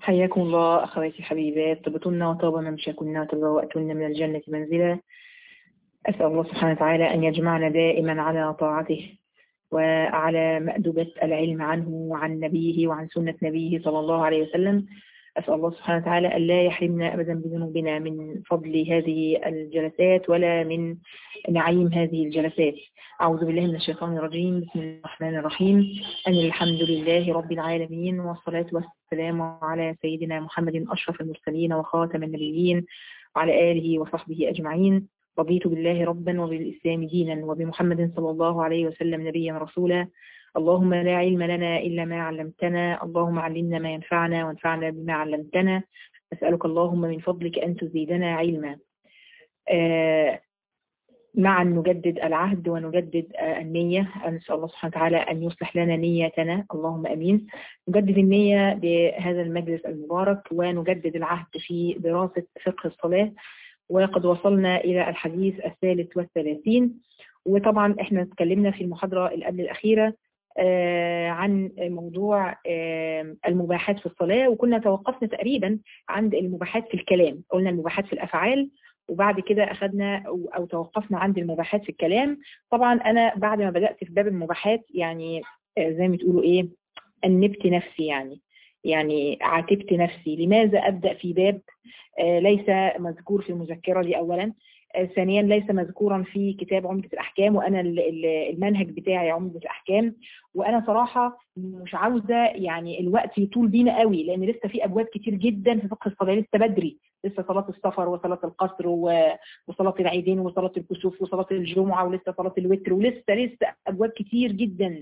حياكم الله أخواتي الحبيبات طبتن وطاب ممشاكن وتبوأتن من الجنة منزلا أسأل الله سبحانه وتعالى أن يجمعنا دائما على طاعته وعلى مأدبة العلم عنه وعن نبيه وعن سنة نبيه صلى الله عليه وسلم أسأل الله سبحانه وتعالى أن لا يحرمنا أبدا بذنوبنا من فضل هذه الجلسات ولا من نعيم هذه الجلسات أعوذ بالله من الشيطان الرجيم بسم الله الرحمن الرحيم أن الحمد لله رب العالمين والصلاة والسلام على سيدنا محمد أشرف المرسلين وخاتم النبيين وعلى آله وصحبه أجمعين رضيت بالله ربا وبالإسلام دينا وبمحمد صلى الله عليه وسلم نبيا رسولا اللهم لا علم لنا إلا ما علمتنا اللهم علمنا ما ينفعنا وانفعنا بما علمتنا أسألك اللهم من فضلك أن تزيدنا علما آه معا نجدد العهد ونجدد آه النية نسأل الله سبحانه وتعالى أن يصلح لنا نيتنا اللهم أمين نجدد النية بهذا المجلس المبارك ونجدد العهد في دراسة فقه الصلاة وقد وصلنا إلى الحديث الثالث والثلاثين وطبعا احنا اتكلمنا في المحاضرة اللي قبل الأخيرة آه عن موضوع آه المباحات في الصلاة وكنا توقفنا تقريبا عند المباحات في الكلام قلنا المباحات في الأفعال وبعد كده أخذنا أو, أو توقفنا عند المباحات في الكلام طبعا أنا بعد ما بدأت في باب المباحات يعني آه زي ما تقولوا إيه أنبت نفسي يعني يعني عاتبت نفسي لماذا أبدأ في باب ليس مذكور في المذكرة دي أولا ثانيا ليس مذكورا في كتاب عمدة الأحكام وأنا المنهج بتاعي عمدة الأحكام وأنا صراحة مش عاوزة يعني الوقت يطول بينا قوي لأن لسه في أبواب كتير جدا في فقه الصلاة لسه بدري لسه صلاة السفر وصلاة القصر وصلاة العيدين وصلاة الكسوف وصلاة الجمعة ولسه صلاة الوتر ولسه لسه أبواب كتير جدا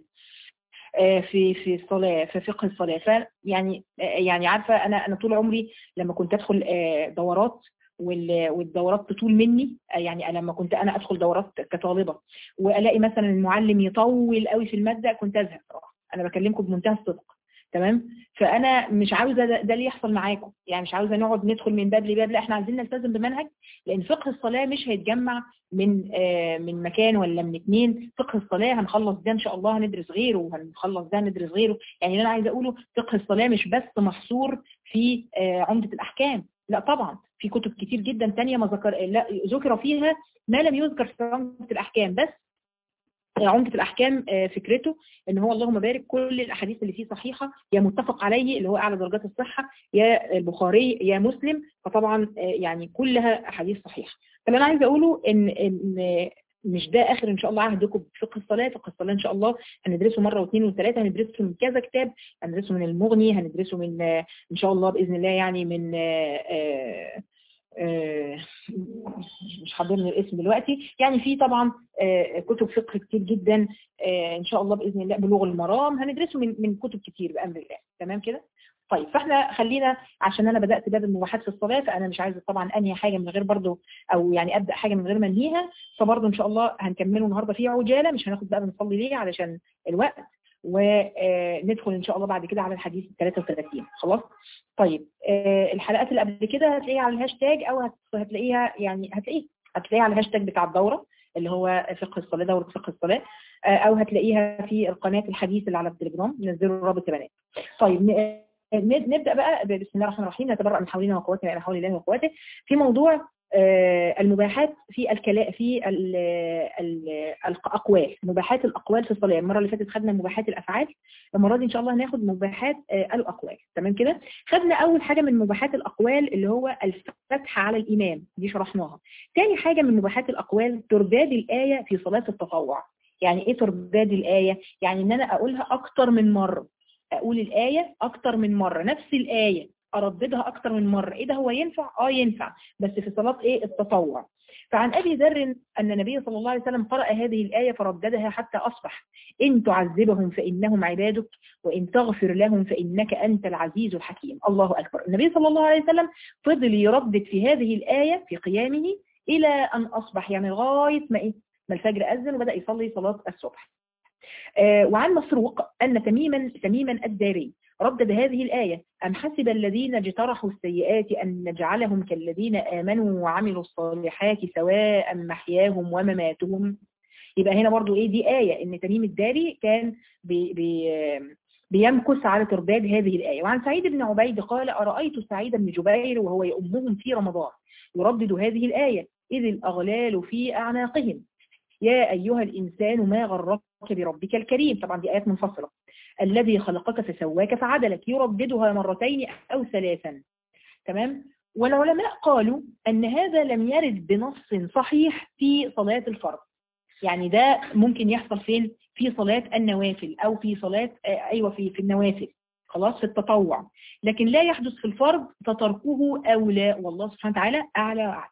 في في الصلاه في فقه الصلاه فيعني يعني عارفه انا انا طول عمري لما كنت ادخل دورات والدورات تطول مني يعني لما كنت انا ادخل دورات كطالبه والاقي مثلا المعلم يطول قوي في الماده كنت ازهق انا بكلمكم بمنتهى الصدق تمام فانا مش عاوزه ده, ده اللي يحصل معاكم يعني مش عاوزه نقعد ندخل من باب لباب لا احنا عايزين نلتزم بمنهج لان فقه الصلاه مش هيتجمع من آه من مكان ولا من اثنين فقه الصلاه هنخلص ده ان شاء الله هندرس غيره وهنخلص ده هندرس غيره يعني اللي انا عايزه اقوله فقه الصلاه مش بس محصور في آه عمده الاحكام لا طبعا في كتب كتير جدا تانية ما ذكر لا ذكر فيها ما لم يذكر في عمده الاحكام بس عمدة الأحكام فكرته ان هو اللهم بارك كل الأحاديث اللي فيه صحيحة يا متفق عليه اللي هو أعلى درجات الصحة يا البخاري يا مسلم فطبعا يعني كلها أحاديث صحيحة فاللي أنا عايزة أقوله إن, إن مش ده آخر إن شاء الله عهدكم بفقه الصلاة فقه الصلاة إن شاء الله هندرسه مرة واثنين وثلاثة هندرسه من كذا كتاب هندرسه من المغني هندرسه من إن شاء الله بإذن الله يعني من آه آه مش حاضرني الاسم دلوقتي يعني في طبعا آه كتب فقه كتير جدا آه ان شاء الله باذن الله بلوغ المرام هندرسه من من كتب كتير بامر الله تمام كده طيب فاحنا خلينا عشان انا بدات باب المباحات في الصلاه فانا مش عايزه طبعا انهي حاجه من غير برضو او يعني ابدا حاجه من غير ما انهيها فبرضو ان شاء الله هنكمله النهارده في عجاله مش هناخد بقى بنصلي ليه علشان الوقت وندخل ان شاء الله بعد كده على الحديث 33 خلاص طيب الحلقات اللي قبل كده هتلاقيها على الهاشتاج او هتلاقيها يعني هتلاقيه هتلاقيها على الهاشتاج بتاع الدوره اللي هو فقه الصلاه دوره فقه الصلاه او هتلاقيها في القناه الحديث اللي على التليجرام نزلوا رابط بنات طيب نبدا بقى بسم الله الرحمن الرحيم نتبرأ من حولنا وقوتنا الى حول الله وقوته في موضوع المباحات في الكلام في ال ال الاقوال مباحات الاقوال في الصلاه المره اللي فاتت خدنا مباحات الافعال المره دي ان شاء الله هناخد مباحات الاقوال تمام كده خدنا اول حاجه من مباحات الاقوال اللي هو الفتح على الامام دي شرحناها تاني حاجه من مباحات الاقوال ترداد الايه في صلاه التطوع يعني ايه ترداد الايه يعني ان انا اقولها اكتر من مره اقول الايه اكتر من مره نفس الايه ارددها اكتر من مرة ايه ده هو ينفع اه ينفع بس في صلاة ايه التطوع فعن ابي ذر ان النبي صلى الله عليه وسلم قرأ هذه الآية فرددها حتى اصبح ان تعذبهم فانهم عبادك وان تغفر لهم فانك انت العزيز الحكيم الله اكبر النبي صلى الله عليه وسلم فضل يردد في هذه الآية في قيامه الى ان اصبح يعني لغاية ما ايه ما الفجر اذن وبدأ يصلي صلاة الصبح آه وعن مسروق ان تميما تميما الداري ردد هذه الآية أم حسب الذين اجترحوا السيئات أن نجعلهم كالذين آمنوا وعملوا الصالحات سواء محياهم ومماتهم يبقى هنا برضو إيه دي آية إن تميم الداري كان بي بي بيمكث على ترداد هذه الآية وعن سعيد بن عبيد قال أرأيت سعيد بن جبير وهو يؤمهم في رمضان يردد هذه الآية إذ الأغلال في أعناقهم يا أيها الإنسان ما غرك بربك الكريم طبعا دي آيات منفصلة الذي خلقك فسواك فعدلك يرددها مرتين أو ثلاثا تمام والعلماء قالوا أن هذا لم يرد بنص صحيح في صلاة الفرض يعني ده ممكن يحصل فين في صلاة النوافل أو في صلاة أيوة في, في النوافل خلاص في التطوع لكن لا يحدث في الفرض فتركه أولى والله سبحانه وتعالى أعلى وأعلى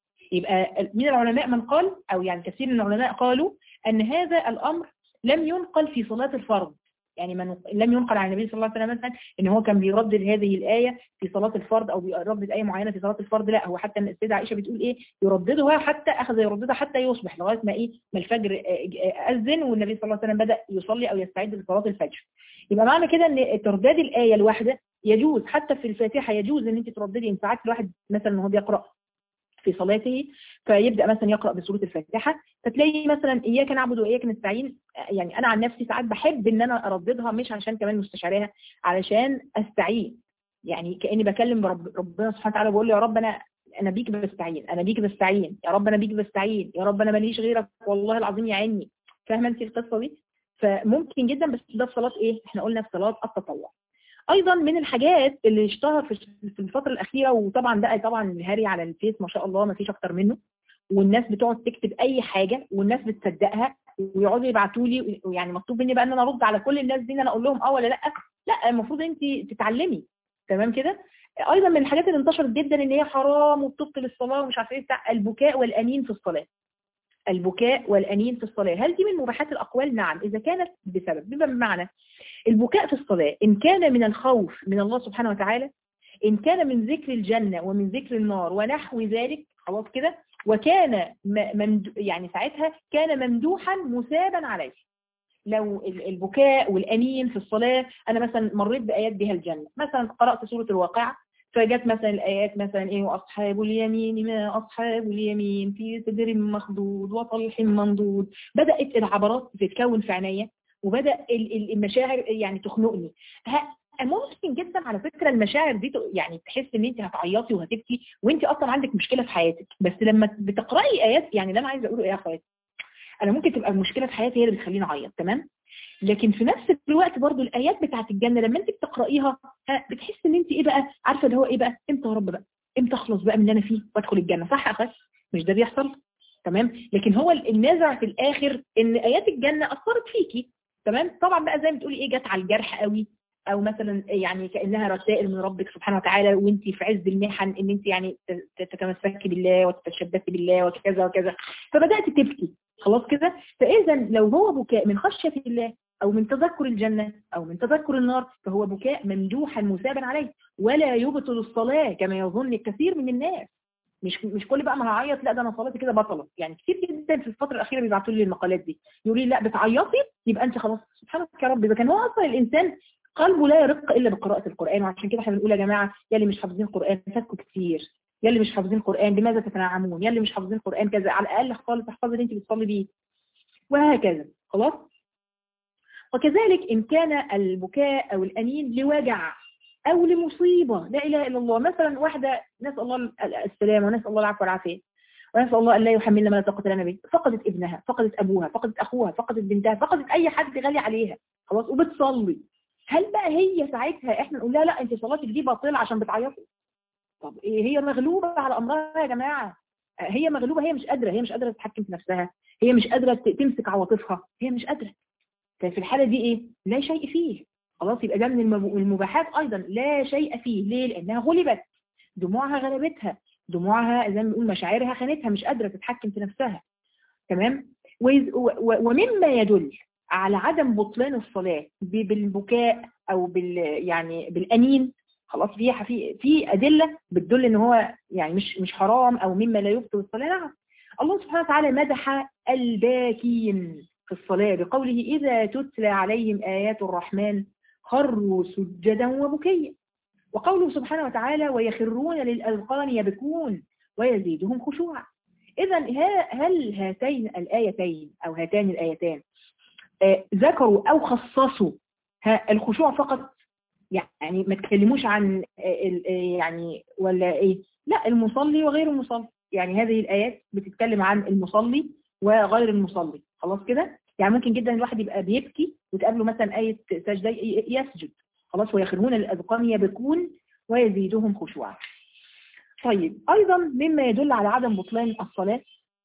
يبقى من العلماء من قال أو يعني كثير من العلماء قالوا أن هذا الأمر لم ينقل في صلاة الفرض يعني من لم ينقل عن النبي صلى الله عليه وسلم مثلا ان هو كان بيردد هذه الآية في صلاة الفرض او بيردد آية معينة في صلاة الفرض لا هو حتى السيدة عائشة بتقول ايه يرددها حتى اخذ يرددها حتى يصبح لغاية ما ايه ما الفجر اذن والنبي صلى الله عليه وسلم بدأ يصلي او يستعد لصلاة الفجر يبقى معنى كده ان ترداد الآية الواحدة يجوز حتى في الفاتحة يجوز ان انت ترددي ان ساعات الواحد مثلا هو بيقرأ في صلاته فيبدأ مثلا يقرأ بسورة الفاتحة فتلاقي مثلا إياك نعبد وإياك نستعين يعني أنا عن نفسي ساعات بحب إن أنا أرددها مش عشان كمان مستشعرها علشان أستعين يعني كأني بكلم رب ربنا سبحانه وتعالى بقول له يا رب أنا أنا بيك بستعين أنا بيك بستعين يا رب أنا بيك بستعين يا رب أنا ماليش غيرك والله العظيم يعيني فاهمة أنت القصة دي فممكن جدا بس ده في صلاة إيه إحنا قلنا في صلاة التطوع ايضا من الحاجات اللي اشتهر في الفتره الاخيره وطبعا ده طبعا هاري على الفيس ما شاء الله ما فيش اكتر منه والناس بتقعد تكتب اي حاجه والناس بتصدقها ويقعدوا يبعتوا لي يعني مطلوب مني بقى ان انا ارد على كل الناس دي ان انا اقول لهم اه ولا لا لا المفروض انت تتعلمي تمام كده ايضا من الحاجات اللي انتشرت جدا ان هي حرام وبتبطل الصلاه ومش عارفه ايه بتاع البكاء والانين في الصلاه البكاء والأنين في الصلاة هل دي من مباحات الأقوال؟ نعم إذا كانت بسبب بما بمعنى البكاء في الصلاة إن كان من الخوف من الله سبحانه وتعالى إن كان من ذكر الجنة ومن ذكر النار ونحو ذلك خلاص كده وكان ممدو يعني ساعتها كان ممدوحا مثابا عليه لو البكاء والأنين في الصلاة أنا مثلا مريت بآيات بها الجنة مثلا قرأت سورة الواقعة فجت مثلا الآيات مثلا إيه وأصحاب اليمين ما أصحاب اليمين في سدر مخضود وطلح منضود بدأت العبرات تتكون في عينيا وبدأ المشاعر يعني تخنقني ممكن جدا على فكرة المشاعر دي يعني تحس ان انت هتعيطي وهتبكي وانت اصلا عندك مشكلة في حياتك بس لما بتقرأي ايات يعني اللي انا عايزه اقوله ايه يا اخواتي انا ممكن تبقى المشكلة في حياتي هي اللي بتخليني اعيط تمام لكن في نفس الوقت برضو الايات بتاعت الجنة لما انت بتقرأيها بتحس ان انت ايه بقى عارفة اللي هو ايه بقى امتى يا رب بقى امتى اخلص بقى من اللي انا فيه وادخل الجنة صح يا اخوات مش ده بيحصل تمام لكن هو النازع في الاخر ان ايات الجنة اثرت فيكي تمام طبعا بقى زي ما بتقولي ايه جت على الجرح قوي او مثلا يعني كانها رسائل من ربك سبحانه وتعالى وانت في عز المحن ان انت يعني تتمسكي بالله وتتشبثي بالله وكذا وكذا فبدات تبكي خلاص كده فاذا لو هو بكاء من خشيه الله او من تذكر الجنه او من تذكر النار فهو بكاء ممدوحا مثابا عليه ولا يبطل الصلاه كما يظن الكثير من الناس مش مش كل بقى ما هعيط لا ده انا صلاتي كده بطلت يعني كتير جدا في الفتره الاخيره بيبعتوا لي المقالات دي يقولوا لي لا بتعيطي يبقى انت خلاص سبحانك يا رب اذا كان هو اصلا الانسان قلبه لا يرق الا بقراءه القران وعشان كده احنا بنقول يا جماعه يا اللي مش حافظين القران فاتكم كتير يا اللي مش حافظين القران بماذا تتنعمون يا اللي مش حافظين القران كذا على الاقل خالص احفظي اللي انت بتصلي بيه وهكذا خلاص وكذلك ان كان البكاء او الانين لوجع او لمصيبه لا اله الا الله مثلا واحده نسال الله السلامه ونسال الله العفو والعافيه ونسال الله ان لا يحملنا ما لا طاقه لنا به فقدت ابنها فقدت ابوها فقدت اخوها فقدت بنتها فقدت اي حد غالي عليها خلاص وبتصلي هل بقى هي ساعتها احنا نقول لها لا انت صلاتك دي باطله عشان بتعيطي طب إيه هي مغلوبه على امرها يا جماعه هي مغلوبه هي مش قادره هي مش قادره تتحكم في نفسها هي مش قادره تمسك عواطفها هي مش قادره ففي الحاله دي ايه لا شيء فيه خلاص يبقى ده من المباحات ايضا لا شيء فيه ليه لانها غلبت دموعها غلبتها دموعها زي ما بنقول مشاعرها خانتها مش قادره تتحكم في نفسها تمام ومما يدل على عدم بطلان الصلاه بالبكاء او بال يعني بالانين خلاص في في في ادله بتدل ان هو يعني مش مش حرام او مما لا يبطل الصلاه نعم الله سبحانه وتعالى مدح الباكين في الصلاه بقوله اذا تتلى عليهم ايات الرحمن خروا سجدا وبكيا وقوله سبحانه وتعالى ويخرون للأذقان يبكون ويزيدهم خشوعا إذا هل هاتين الآيتين أو هاتان الآيتان ذكروا أو خصصوا ها الخشوع فقط يعني ما تكلموش عن يعني ولا ايه لا المصلي وغير المصلي يعني هذه الآيات بتتكلم عن المصلي وغير المصلي خلاص كده يعني ممكن جدا الواحد يبقى بيبكي وتقابله مثلا آية سجدة يسجد خلاص ويخرون الأذقان يبكون ويزيدهم خشوعا طيب أيضا مما يدل على عدم بطلان الصلاة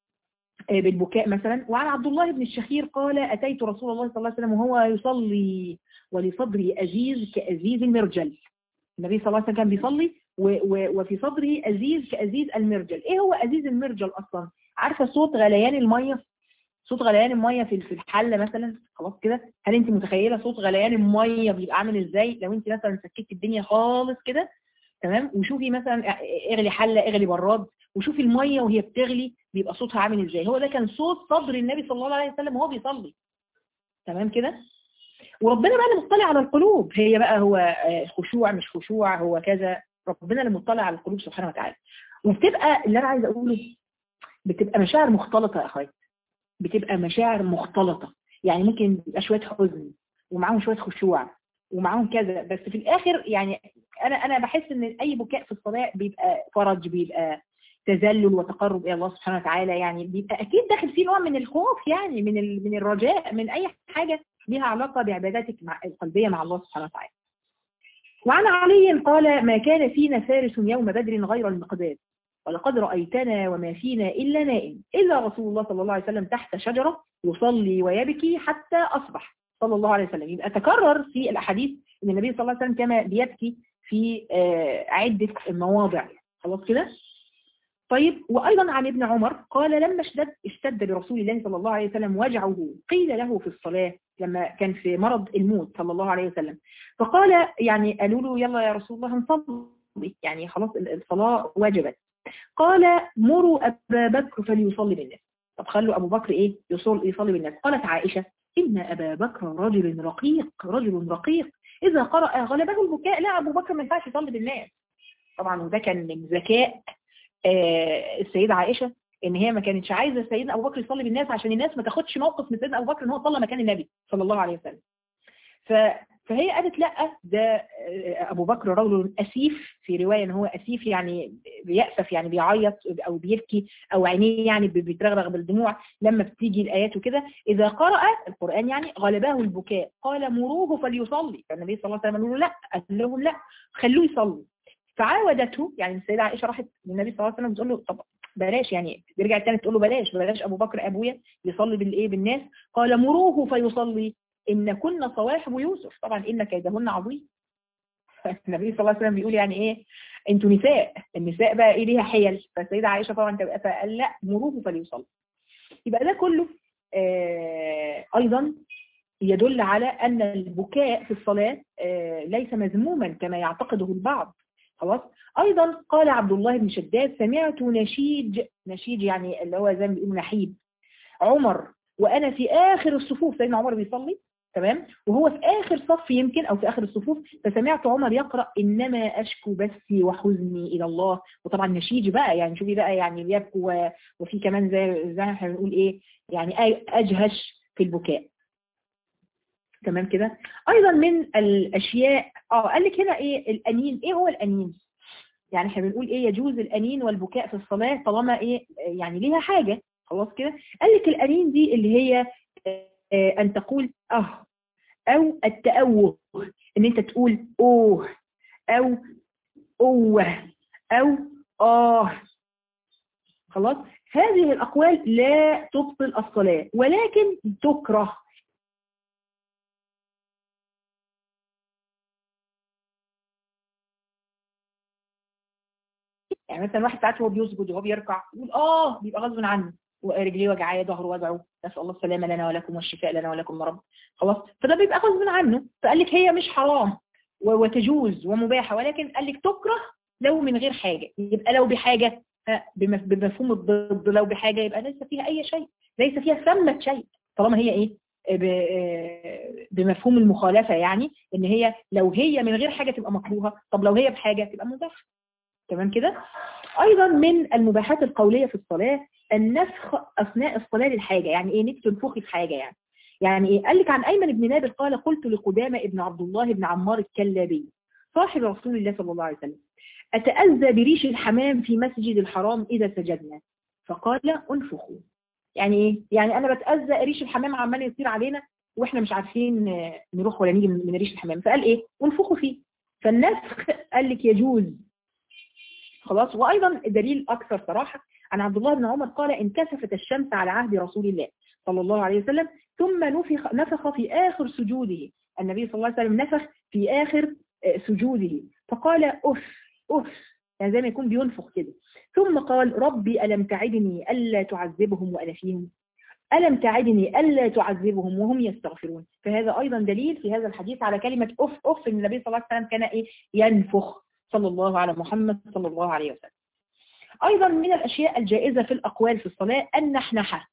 بالبكاء مثلا وعن عبد الله بن الشخير قال أتيت رسول الله صلى الله عليه وسلم وهو يصلي ولصدري أجيز كأزيز المرجل النبي صلى الله عليه وسلم كان بيصلي وفي صدره أزيز كأزيز المرجل إيه هو أزيز المرجل أصلا عارفة صوت غليان المية صوت غليان المية في الحلة مثلا خلاص كده هل انت متخيلة صوت غليان المية بيبقى عامل ازاي لو انت مثلا سكتي الدنيا خالص كده تمام وشوفي مثلا اغلي حلة اغلي براد وشوفي المية وهي بتغلي بيبقى صوتها عامل ازاي هو ده كان صوت صدر النبي صلى الله عليه وسلم وهو بيصلي تمام كده وربنا بقى اللي مطلع على القلوب هي بقى هو خشوع مش خشوع هو كذا ربنا اللي مطلع على القلوب سبحانه وتعالى وبتبقى اللي انا عايزه اقوله بتبقى مشاعر مختلطه يا اخواتي بتبقى مشاعر مختلطه يعني ممكن يبقى شويه حزن ومعاهم شويه خشوع ومعاهم كذا بس في الاخر يعني انا انا بحس ان اي بكاء في الصلاه بيبقى فرج بيبقى تذلل وتقرب الى الله سبحانه وتعالى يعني بيبقى اكيد داخل فيه نوع من الخوف يعني من من الرجاء من اي حاجه ليها علاقه بعباداتك مع القلبيه مع الله سبحانه وتعالى وعن علي قال ما كان فينا فارس يوم بدر غير المقداد ولقد رأيتنا وما فينا إلا نائم إلا رسول الله صلى الله عليه وسلم تحت شجرة يصلي ويبكي حتى أصبح صلى الله عليه وسلم يبقى تكرر في الأحاديث أن النبي صلى الله عليه وسلم كان بيبكي في عدة مواضع خلاص كده طيب وأيضا عن ابن عمر قال لما اشتد, اشتد برسول الله صلى الله عليه وسلم وجعه قيل له في الصلاة لما كان في مرض الموت صلى الله عليه وسلم فقال يعني قالوا له يلا يا رسول الله نصلي يعني خلاص الصلاة وجبت قال مروا أبا بكر فليصلي بالناس طب خلوا أبو بكر إيه يصلي, يصلي بالناس قالت عائشة إن أبا بكر رجل رقيق رجل رقيق إذا قرأ غلبه البكاء لا أبو بكر ما ينفعش يصلي بالناس طبعا وده كان من ذكاء آه السيدة عائشة ان هي ما كانتش عايزه سيدنا ابو بكر يصلي بالناس عشان الناس ما تاخدش موقف من سيدنا ابو بكر ان هو صلى مكان النبي صلى الله عليه وسلم ف فهي قالت لا ده ابو بكر رجل اسيف في روايه ان هو اسيف يعني بيأسف يعني بيعيط او بيبكي او عينيه يعني بيترغرغ بالدموع لما بتيجي الايات وكده اذا قرأ القران يعني غلبه البكاء قال مروه فليصلي فالنبي صلى الله عليه وسلم قال له لا قال لهم لا خلوه يصلي فعاودته يعني السيده عائشه راحت للنبي صلى الله عليه وسلم بتقول له طب بلاش يعني ترجع تاني تقول له بلاش بلاش ابو بكر ابويا يصلي بالايه بالناس قال مروه فيصلي ان كنا صواحب يوسف طبعا ان كيدهن عظيم النبي صلى الله عليه وسلم بيقول يعني ايه انتوا نساء النساء بقى ايه ليها حيل فالسيده عائشه طبعا فقال لا مروه فليصلي يبقى ده كله آه ايضا يدل على ان البكاء في الصلاه آه ليس مذموما كما يعتقده البعض خلاص ايضا قال عبد الله بن شداد سمعت نشيج نشيج يعني اللي هو زي ما بيقولوا نحيب عمر وانا في اخر الصفوف سيدنا عمر بيصلي تمام وهو في اخر صف يمكن او في اخر الصفوف فسمعت عمر يقرا انما اشكو بثي وحزني الى الله وطبعا نشيج بقى يعني شوفي بقى يعني بيبكوا وفي كمان زي زي ما احنا بنقول ايه يعني اجهش في البكاء تمام كده ايضا من الاشياء اه قال لك هنا ايه الانين ايه هو الانين يعني احنا بنقول ايه يجوز الانين والبكاء في الصلاه طالما ايه يعني ليها حاجه خلاص كده قال لك الانين دي اللي هي آه ان تقول اه او التأوه ان انت تقول اوه او اوه او اه خلاص هذه الاقوال لا تبطل الصلاه ولكن تكره يعني مثلا واحد ساعات هو بيسجد وهو بيركع يقول اه بيبقى غصب عنه ورجليه وجعاه ظهره وجعه نسال الله السلامه لنا ولكم والشفاء لنا ولكم يا رب خلاص فده بيبقى غصب عنه فقال لك هي مش حرام وتجوز ومباحه ولكن قال لك تكره لو من غير حاجه يبقى لو بحاجه بمفهوم الضد لو بحاجه يبقى ليس فيها اي شيء ليس فيها ثمه شيء طالما هي ايه بمفهوم المخالفه يعني ان هي لو هي من غير حاجه تبقى مكروهه طب لو هي بحاجه تبقى مباحه تمام كده ايضا من المباحات القوليه في الصلاه النفخ اثناء الصلاه للحاجه يعني ايه انك تنفخي في حاجه يعني يعني ايه قال لك عن ايمن بن نابل قال قلت لقدامه ابن عبد الله بن عمار الكلابي صاحب رسول الله صلى الله عليه وسلم اتاذى بريش الحمام في مسجد الحرام اذا سجدنا فقال انفخوا يعني ايه يعني انا بتاذى ريش الحمام عمال يطير علينا واحنا مش عارفين نروح ولا نيجي من ريش الحمام فقال ايه انفخوا فيه فالنسخ قال لك يجوز خلاص وايضا دليل اكثر صراحه عن عبد الله بن عمر قال انكسفت الشمس على عهد رسول الله صلى الله عليه وسلم ثم نفخ, نفخ في آخر سجوده النبي صلى الله عليه وسلم نفخ في آخر سجوده فقال أف أف يعني زي ما يكون بينفخ كده ثم قال ربي ألم تعدني ألا تعذبهم وأنا فيهم ألم تعدني ألا تعذبهم وهم يستغفرون فهذا أيضا دليل في هذا الحديث على كلمة أف أف إن النبي صلى الله عليه وسلم كان إيه ينفخ صلى الله على محمد صلى الله عليه وسلم أيضا من الأشياء الجائزة في الأقوال في الصلاة النحنحة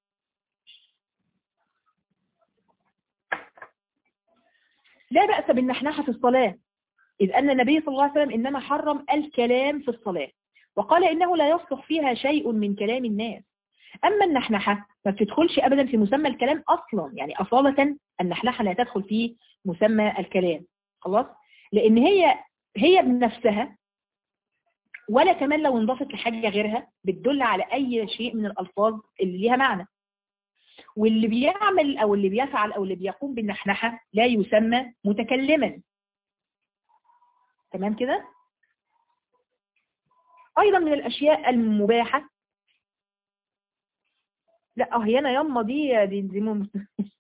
لا بأس بالنحنحة في الصلاة إذ أن النبي صلى الله عليه وسلم إنما حرم الكلام في الصلاة وقال إنه لا يصلح فيها شيء من كلام الناس أما النحنحة ما بتدخلش أبدا في مسمى الكلام أصلا يعني أصالة النحنحة لا تدخل في مسمى الكلام خلاص لأن هي هي بنفسها ولا كمان لو انضافت لحاجة غيرها بتدل على أي شيء من الألفاظ اللي ليها معنى واللي بيعمل أو اللي بيفعل أو اللي بيقوم بالنحنحة لا يسمى متكلما تمام كده أيضا من الأشياء المباحة لا اه هي انا يما دي دي دي مم...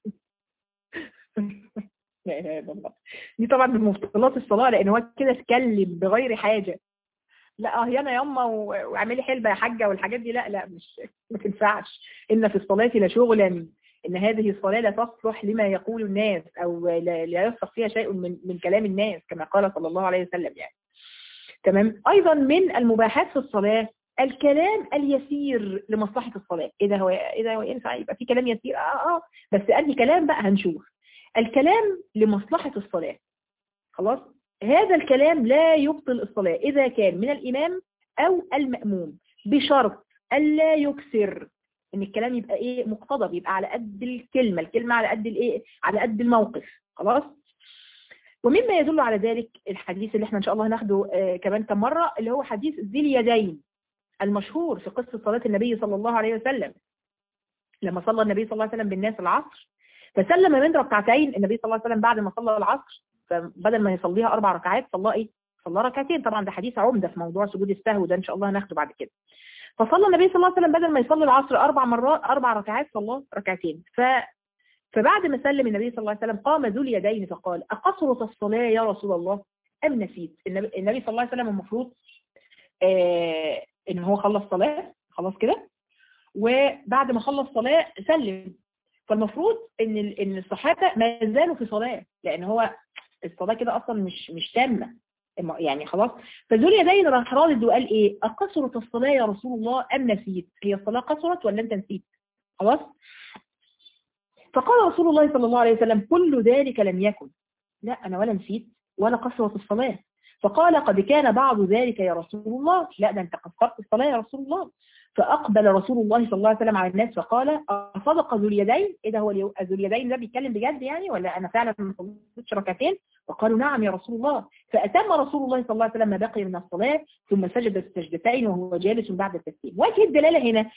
لا اله الا الله دي طبعا من مفترضات الصلاه لان هو كده اتكلم بغير حاجه لا اه هي انا يما واعملي حلبه يا حاجه والحاجات دي لا لا مش ما تنفعش ان في الصلاه لشغلا ان هذه الصلاه لا تصلح لما يقول الناس او لا, لا يصلح فيها شيء من من كلام الناس كما قال صلى الله عليه وسلم يعني تمام ايضا من المباحات في الصلاه الكلام اليسير لمصلحة الصلاة إذا هو إذا هو ينفع يبقى في كلام يسير آه آه بس أنهي كلام بقى هنشوف الكلام لمصلحة الصلاة خلاص هذا الكلام لا يبطل الصلاة إذا كان من الإمام أو المأموم بشرط ألا يكسر إن الكلام يبقى إيه مقتضب يبقى على قد الكلمة الكلمة على قد الإيه على قد الموقف خلاص ومما يدل على ذلك الحديث اللي احنا ان شاء الله هناخده آه كمان كم مرة اللي هو حديث ذي اليدين المشهور في قصة صلاة النبي صلى الله عليه وسلم لما صلى النبي صلى الله عليه وسلم بالناس العصر فسلم من ركعتين النبي صلى الله عليه وسلم بعد ما صلى العصر فبدل ما يصليها أربع ركعات صلى إيه؟ صلى ركعتين طبعا ده حديث عمدة في موضوع سجود السهو ده إن شاء الله هناخده بعد كده فصلى النبي صلى الله عليه وسلم بدل ما يصلي العصر أربع مرات أربع ركعات صلى ركعتين ف فبعد ما سلم النبي صلى الله عليه وسلم قام ذو اليدين فقال أقصرت الصلاة يا رسول الله أم نسيت النبي, النبي صلى الله عليه وسلم المفروض آه ان هو خلص صلاة خلاص كده وبعد ما خلص صلاة سلم فالمفروض ان ان الصحابة ما زالوا في صلاة لان هو الصلاة كده اصلا مش مش تامة يعني خلاص فذو اليدين راح رادد وقال ايه اقصرت الصلاة يا رسول الله ام نسيت هي الصلاة قصرت ولا انت نسيت خلاص فقال رسول الله صلى الله عليه وسلم كل ذلك لم يكن لا انا ولا نسيت ولا قصرت الصلاة فقال قد كان بعض ذلك يا رسول الله لا ده انت قصرت الصلاة يا رسول الله فأقبل رسول الله صلى الله عليه وسلم على الناس فقال أصدق ذو اليدين إيه ده هو ذو اليدين ده بيتكلم بجد يعني ولا أنا فعلا ما صليتش ركعتين وقالوا نعم يا رسول الله فأتم رسول الله صلى الله عليه وسلم ما بقي من الصلاة ثم سجد السجدتين وهو جالس بعد التسليم وجه الدلالة هنا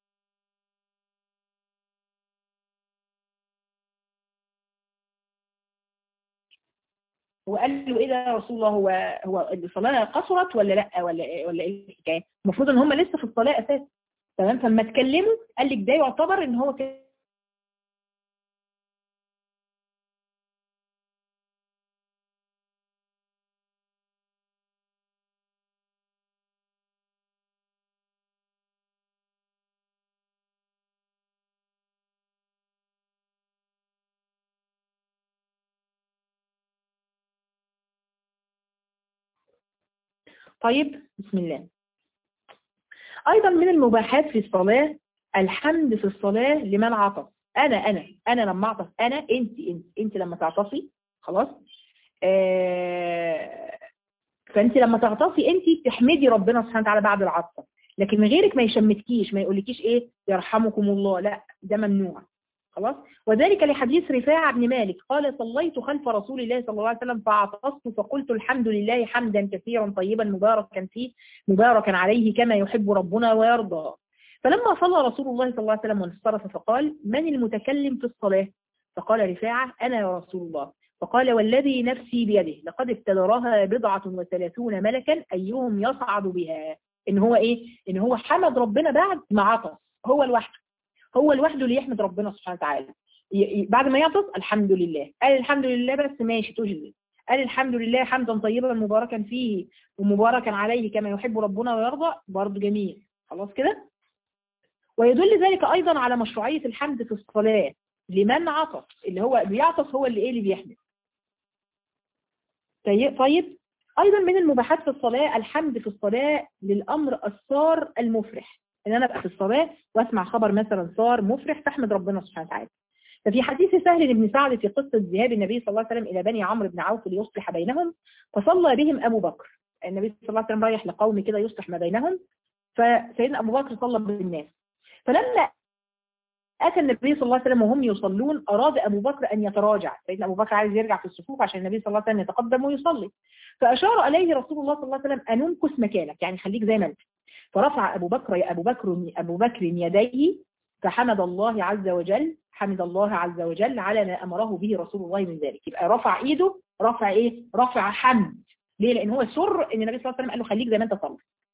وقال له ايه ده يا رسول الله هو هو الصلاه قصرت ولا لا ولا ولا ايه الحكايه المفروض ان هم لسه في الصلاه اساسا تمام فلما اتكلموا قال لك ده يعتبر ان هو كده طيب بسم الله أيضا من المباحات في الصلاة الحمد في الصلاة لمن عطف أنا أنا أنا لما أعطف أنا أنت أنت أنت لما تعطفي خلاص آه فأنت لما تعطفي أنت تحمدي ربنا سبحانه وتعالى بعد العطفة لكن غيرك ما يشمتكيش ما يقولكيش إيه يرحمكم الله لا ده ممنوع خلاص وذلك لحديث رفاعة بن مالك قال صليت خلف رسول الله صلى الله عليه وسلم فعطست فقلت الحمد لله حمدا كثيرا طيبا مباركا فيه مباركا عليه كما يحب ربنا ويرضى فلما صلى رسول الله صلى الله عليه وسلم وانصرف فقال من المتكلم في الصلاة فقال رفاعة أنا يا رسول الله فقال والذي نفسي بيده لقد ابتدرها بضعة وثلاثون ملكا أيهم يصعد بها إن هو إيه إن هو حمد ربنا بعد ما عطس هو لوحده هو لوحده اللي يحمد ربنا سبحانه وتعالى بعد ما يعطس الحمد لله قال الحمد لله بس ماشي تجزي قال الحمد لله حمدا طيبا مباركا فيه ومباركا عليه كما يحب ربنا ويرضى برضه جميل خلاص كده ويدل ذلك أيضا على مشروعية الحمد في الصلاة لمن عطس اللي هو بيعطس هو اللي ايه اللي بيحمد طيب أيضا من المباحات في الصلاة الحمد في الصلاة للأمر الصار المفرح ان انا ابقى في الصلاة واسمع خبر مثلا صار مفرح فاحمد ربنا سبحانه وتعالى ففي حديث سهل بن سعد في قصة ذهاب النبي صلى الله عليه وسلم إلى بني عمرو بن عوف ليصلح بينهم فصلى بهم أبو بكر النبي صلى الله عليه وسلم رايح لقوم كده يصلح ما بينهم فسيدنا أبو بكر صلى بالناس فلما أتى النبي صلى الله عليه وسلم وهم يصلون أراد أبو بكر أن يتراجع سيدنا أبو بكر عايز يرجع في الصفوف عشان النبي صلى الله عليه وسلم يتقدم ويصلي فأشار عليه رسول الله صلى الله عليه وسلم أن انكس مكانك يعني خليك زي ما أنت فرفع أبو بكر يا أبو بكر أبو بكر يديه فحمد الله عز وجل حمد الله عز وجل على ما أمره به رسول الله من ذلك يبقى رفع إيده رفع إيه رفع حمد ليه لأن هو سر أن النبي صلى الله عليه وسلم قال له خليك زي ما أنت صلي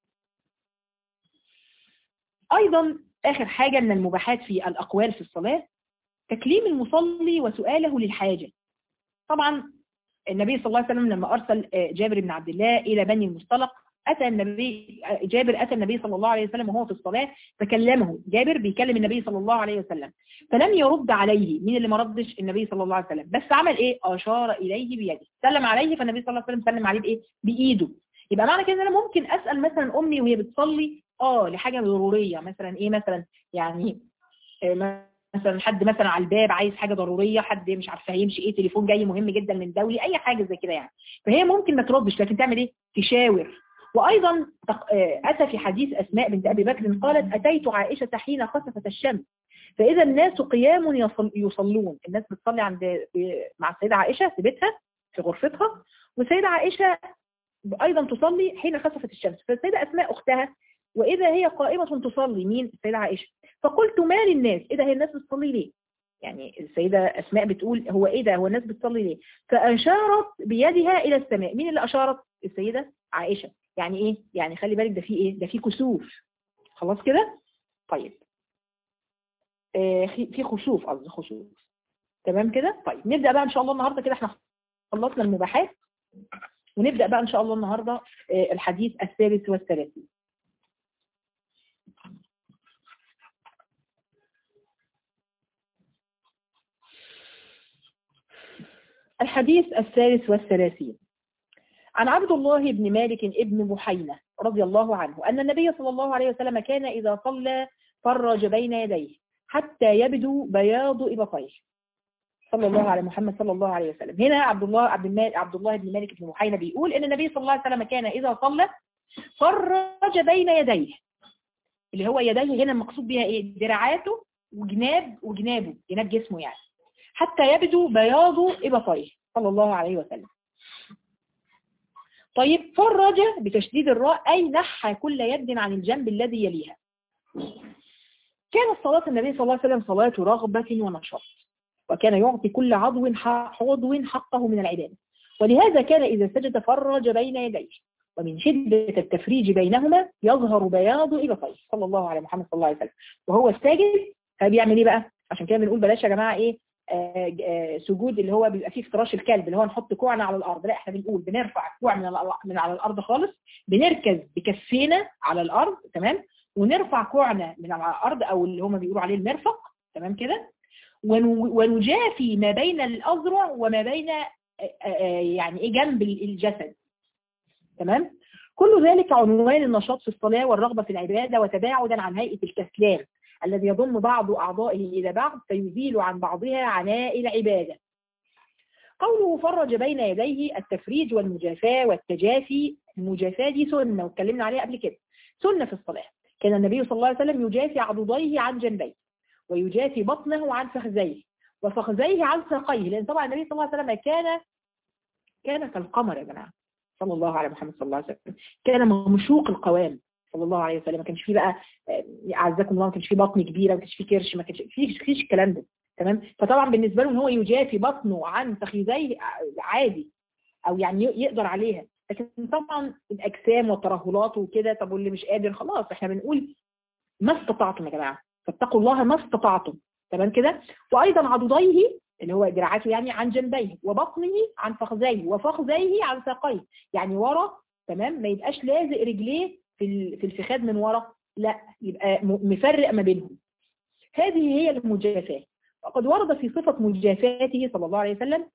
أيضا آخر حاجة من المباحات في الأقوال في الصلاة تكليم المصلي وسؤاله للحاجة طبعا النبي صلى الله عليه وسلم لما أرسل جابر بن عبد الله إلى بني المصطلق أتى النبي جابر أتى النبي صلى الله عليه وسلم وهو في الصلاة فكلمه جابر بيكلم النبي صلى الله عليه وسلم فلم يرد عليه مين اللي ما ردش النبي صلى الله عليه وسلم بس عمل إيه أشار إليه بيده سلم عليه فالنبي صلى الله عليه وسلم سلم عليه بإيه بإيده يبقى معنى كده ان انا ممكن اسال مثلا امي وهي بتصلي اه لحاجه ضروريه مثلا ايه مثلا يعني إيه مثلا حد مثلا على الباب عايز حاجه ضروريه حد مش عارفه هيمشي ايه تليفون جاي مهم جدا من دولي اي حاجه زي كده يعني فهي ممكن ما تردش لكن تعمل ايه تشاور وايضا اتى في حديث اسماء بنت ابي بكر قالت اتيت عائشه حين خسفت الشمس فاذا الناس قيام يصلون الناس بتصلي عند مع السيده عائشه في بيتها في غرفتها والسيده عائشه أيضا تصلي حين خسفت الشمس فالسيدة أسماء أختها وإذا هي قائمة تصلي مين السيدة عائشة فقلت ما للناس إذا هي الناس بتصلي ليه يعني السيدة أسماء بتقول هو إيه ده هو الناس بتصلي ليه فأشارت بيدها إلى السماء مين اللي أشارت السيدة عائشة يعني إيه يعني خلي بالك ده في إيه ده في كسوف خلاص كده طيب آه في خسوف قصدي خسوف تمام كده طيب نبدأ بقى إن شاء الله النهاردة كده احنا خلصنا المباحات ونبدأ بقى إن شاء الله النهاردة الحديث الثالث والثلاثين الحديث الثالث والثلاثين عن عبد الله بن مالك ابن بحينة رضي الله عنه أن النبي صلى الله عليه وسلم كان إذا صلى فرج بين يديه حتى يبدو بياض إبطيه صلى الله على محمد صلى الله عليه وسلم هنا عبد الله عبد المال عبد الله بن مالك بن محينة بيقول ان النبي صلى الله عليه وسلم كان اذا صلى فرج بين يديه اللي هو يديه هنا المقصود بها ايه دراعاته وجناب وجنابه جناب جسمه يعني حتى يبدو بياض ابطيه صلى الله عليه وسلم طيب فرج بتشديد الراء اي نحى كل يد عن الجنب الذي يليها كانت صلاة النبي صلى الله عليه وسلم صلاة رغبة ونشاط وكان يعطي كل عضو عضو حقه من العبادة ولهذا كان إذا سجد فرج بين يديه ومن شدة التفريج بينهما يظهر بياض إبطيه صلى الله على محمد صلى الله عليه وسلم وهو الساجد فبيعمل إيه بقى عشان كده بنقول بلاش يا جماعة إيه آآ آآ سجود اللي هو بيبقى فيه افتراش الكلب اللي هو نحط كوعنا على الأرض لا احنا بنقول بنرفع الكوع من, من على الأرض خالص بنركز بكفينا على الأرض تمام ونرفع كوعنا من على الأرض أو اللي هم بيقولوا عليه المرفق تمام كده ونجافي ما بين الأذرع وما بين يعني ايه جنب الجسد تمام كل ذلك عنوان النشاط في الصلاة والرغبة في العبادة وتباعدا عن هيئة الكسلان الذي يضم بعض أعضائه إلى بعض فيزيل عن بعضها عناء العبادة قوله فرج بين يديه التفريج والمجافاة والتجافي المجافاة دي سنة واتكلمنا عليها قبل كده سنة في الصلاة كان النبي صلى الله عليه وسلم يجافي عضديه عن جنبيه ويجافي بطنه عن فخذيه وفخذيه عن ساقيه لأن طبعا النبي صلى الله عليه وسلم كان كان كالقمر يا جماعة صلى الله على محمد صلى الله عليه وسلم كان ممشوق القوام صلى الله عليه وسلم ما كانش فيه بقى اعزكم الله ما كانش فيه بطن كبيره ما كانش فيه كرش ما كانش فيه فيش الكلام ده تمام فطبعا بالنسبه له ان هو يجافي بطنه عن فخذيه عادي او يعني يقدر عليها لكن طبعا الاجسام والترهلات وكده طب واللي مش قادر خلاص احنا بنقول ما استطعتم يا جماعه فاتقوا الله ما استطعتم تمام كده وايضا عضديه اللي هو دراعاته يعني عن جنبيه وبطنه عن فخذيه وفخذيه عن ساقيه يعني ورا تمام ما يبقاش لازق رجليه في في الفخاد من ورا لا يبقى مفرق ما بينهم هذه هي المجافاه وقد ورد في صفة مجافاته صلى الله عليه وسلم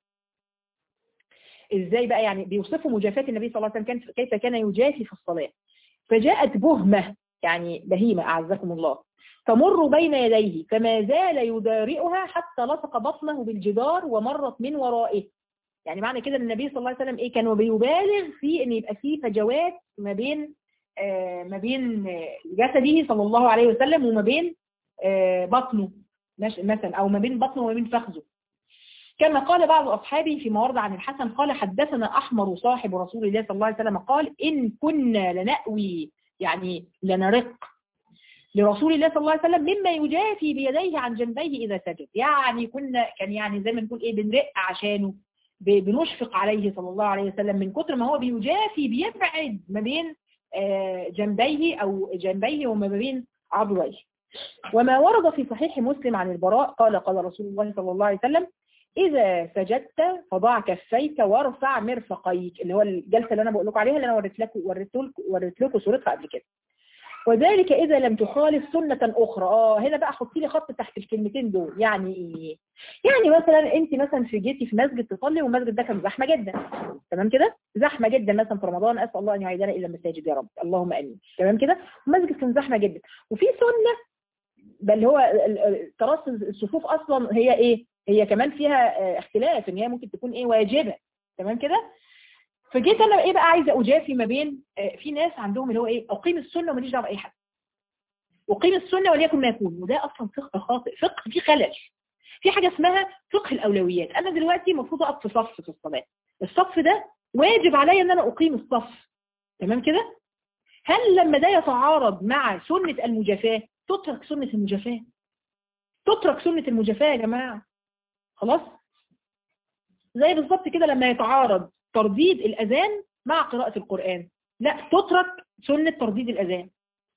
ازاي بقى يعني بيوصفوا مجافاة النبي صلى الله عليه وسلم كيف كان يجافي في الصلاة فجاءت بهمة يعني بهيمة أعزكم الله تمر بين يديه فما زال يدارئها حتى لصق بطنه بالجدار ومرت من ورائه يعني معنى كده ان النبي صلى الله عليه وسلم ايه كان بيبالغ في ان يبقى فيه فجوات ما بين آه ما بين جسده صلى الله عليه وسلم وما بين آه بطنه مثلا او ما بين بطنه وما بين فخذه كما قال بعض أصحابه فيما ورد عن الحسن قال حدثنا أحمر صاحب رسول الله صلى الله عليه وسلم قال إن كنا لنأوي يعني لنرق لرسول الله صلى الله عليه وسلم مما يجافي بيديه عن جنبيه إذا سجد يعني كنا كان يعني زي ما نقول إيه بنرق عشانه بنشفق عليه صلى الله عليه وسلم من كتر ما هو بيجافي بيبعد ما بين جنبيه أو جنبيه وما بين عضليه وما ورد في صحيح مسلم عن البراء قال قال رسول الله صلى الله عليه وسلم إذا سجدت فضع كفيك وارفع مرفقيك اللي هو الجلسة اللي أنا بقول لكم عليها اللي أنا وريت لكم وريت لكم وريت لكم صورتها قبل كده وذلك إذا لم تخالف سنة أخرى آه هنا بقى حطي لي خط تحت الكلمتين دول يعني إيه يعني مثلا أنت مثلا في جيتي في مسجد تصلي والمسجد ده كان زحمة جدا تمام كده زحمة جدا مثلا في رمضان أسأل الله أن يعيدنا إلى المساجد يا رب اللهم آمين تمام كده المسجد كان زحمة جدا وفي سنة بل هو تراص الصفوف أصلا هي إيه هي كمان فيها اختلاف ان هي ممكن تكون ايه واجبة تمام كده فجيت انا ايه بقى عايزه اجافي ما بين في ناس عندهم اللي هو ايه اقيم السنه وماليش دعوه باي حد اقيم السنه وليكن ما يكون وده اصلا فقه خاطئ فقه فيه خلل في حاجه اسمها فقه الاولويات انا دلوقتي المفروض اقف في صف في الصلاه الصف ده واجب عليا ان انا اقيم الصف تمام كده هل لما ده يتعارض مع سنه المجافاه تترك سنه المجافاه تترك سنه المجافاه يا جماعه خلاص زي بالظبط كده لما يتعارض ترديد الأذان مع قراءة القرآن لا تترك سنة ترديد الأذان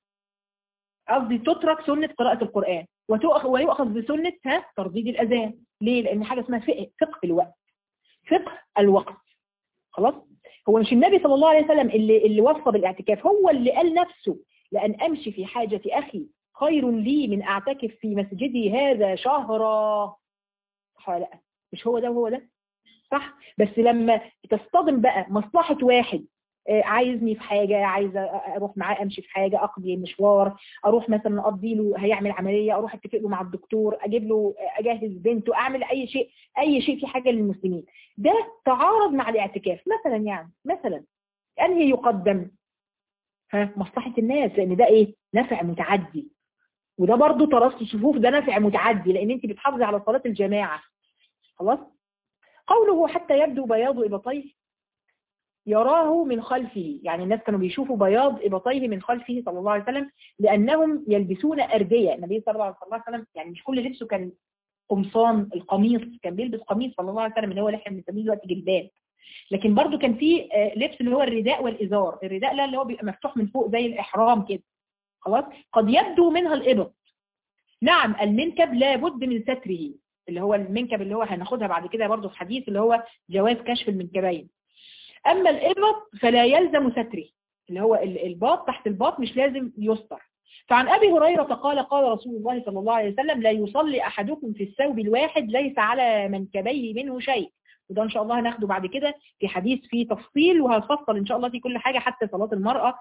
قصدي تترك سنة قراءة القرآن ويؤخذ بسنة ها ترديد الأذان ليه؟ لأن حاجة اسمها فقه, فقه الوقت فقه الوقت خلاص هو مش النبي صلى الله عليه وسلم اللي, اللي وصى بالاعتكاف هو اللي قال نفسه لأن أمشي في حاجة أخي خير لي من أعتكف في مسجدي هذا شهرا صح ولا لا مش هو ده وهو ده صح بس لما تصطدم بقى مصلحة واحد عايزني في حاجة عايزة اروح معاه امشي في حاجة اقضي مشوار اروح مثلا اقضي له هيعمل عملية اروح اتفق له مع الدكتور اجيب له اجهز بنته اعمل اي شيء اي شيء في حاجة للمسلمين ده تعارض مع الاعتكاف مثلا يعني مثلا انهي يقدم ها مصلحة الناس لان ده ايه نفع متعدي وده برضو ترص الصفوف ده نفع متعدي لان انت بتحافظي على صلاة الجماعة خلاص قوله حتى يبدو بياض إبطيه يراه من خلفه يعني الناس كانوا بيشوفوا بياض إبطيه من خلفه صلى الله عليه وسلم لأنهم يلبسون أردية النبي صلى الله عليه وسلم يعني مش كل لبسه كان قمصان القميص كان بيلبس قميص صلى الله عليه وسلم اللي هو اللي احنا بنسميه دلوقتي جلباب لكن برضو كان في لبس اللي هو الرداء والإزار الرداء لا اللي هو بيبقى مفتوح من فوق زي الإحرام كده خلاص قد يبدو منها الإبط نعم المنكب لابد من ستره اللي هو المنكب اللي هو هناخدها بعد كده برضه في حديث اللي هو جواز كشف المنكبين أما الإبط فلا يلزم ستره اللي هو الباط تحت الباط مش لازم يستر فعن أبي هريرة قال قال رسول الله صلى الله عليه وسلم لا يصلي أحدكم في الثوب الواحد ليس على منكبيه منه شيء وده إن شاء الله هناخده بعد كده في حديث فيه تفصيل وهنفصل إن شاء الله في كل حاجة حتى صلاة المرأة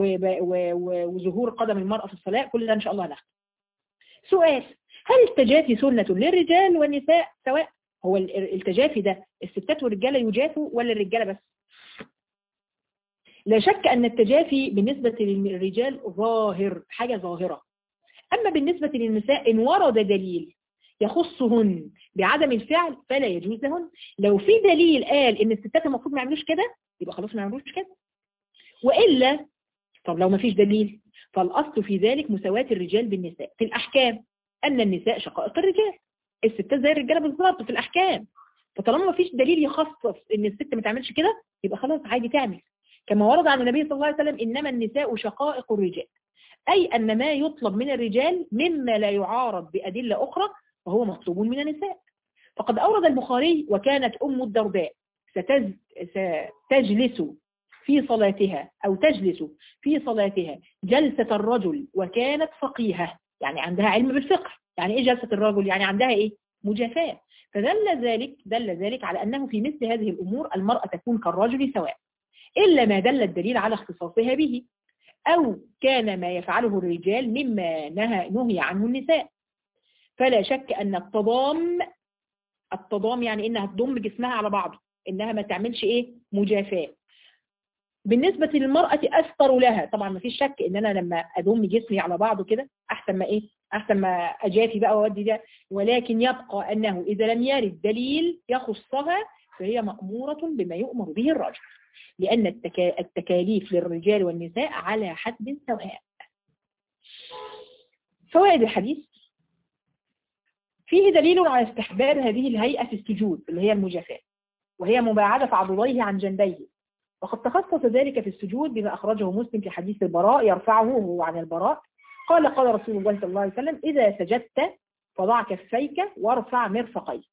وظهور قدم المرأة في الصلاة كل ده إن شاء الله هناخده سؤال هل التجافي سنة للرجال والنساء سواء هو التجافي ده الستات والرجالة يجافوا ولا الرجالة بس لا شك أن التجافي بالنسبة للرجال ظاهر حاجة ظاهرة أما بالنسبة للنساء إن ورد دليل يخصهن بعدم الفعل فلا يجوز لهن لو في دليل قال ان الستات المفروض ما يعملوش كده يبقى خلاص ما يعملوش كده وإلا طب لو ما فيش دليل فالأصل في ذلك مساواة الرجال بالنساء في الأحكام أن النساء شقائق الرجال الستات زي الرجاله بالظبط في الأحكام فطالما ما فيش دليل يخصص ان الست ما تعملش كده يبقى خلاص عادي تعمل كما ورد عن النبي صلى الله عليه وسلم إنما النساء شقائق الرجال أي أن ما يطلب من الرجال مما لا يعارض بأدلة أخرى وهو مطلوب من النساء فقد أورد البخاري وكانت أم الدرداء ستز... ستجلس في صلاتها أو تجلس في صلاتها جلسة الرجل وكانت فقيهة يعني عندها علم بالفقه يعني إيه جلسة الرجل يعني عندها إيه مجافاة فدل ذلك دل ذلك على أنه في مثل هذه الأمور المرأة تكون كالرجل سواء إلا ما دل الدليل على اختصاصها به أو كان ما يفعله الرجال مما نهى, نهي عنه النساء فلا شك أن التضام التضام يعني إنها تضم جسمها على بعضه إنها ما تعملش إيه مجافاة بالنسبة للمرأة أستر لها طبعا ما فيش شك إن أنا لما أضم جسمي على بعضه كده أحسن ما إيه أحسن ما أجافي بقى وأودي ده ولكن يبقى أنه إذا لم يرد دليل يخصها فهي مأمورة بما يؤمر به الرجل لأن التكا... التكاليف للرجال والنساء على حد سواء فوائد الحديث فيه دليل على استحباب هذه الهيئة في السجود اللي هي المجافاة وهي مباعدة عضليه عن جنبيه وقد تخصص ذلك في السجود بما أخرجه مسلم في حديث البراء يرفعه وهو عن البراء قال قال رسول الله صلى الله عليه وسلم إذا سجدت فضع كفيك وارفع مرفقيك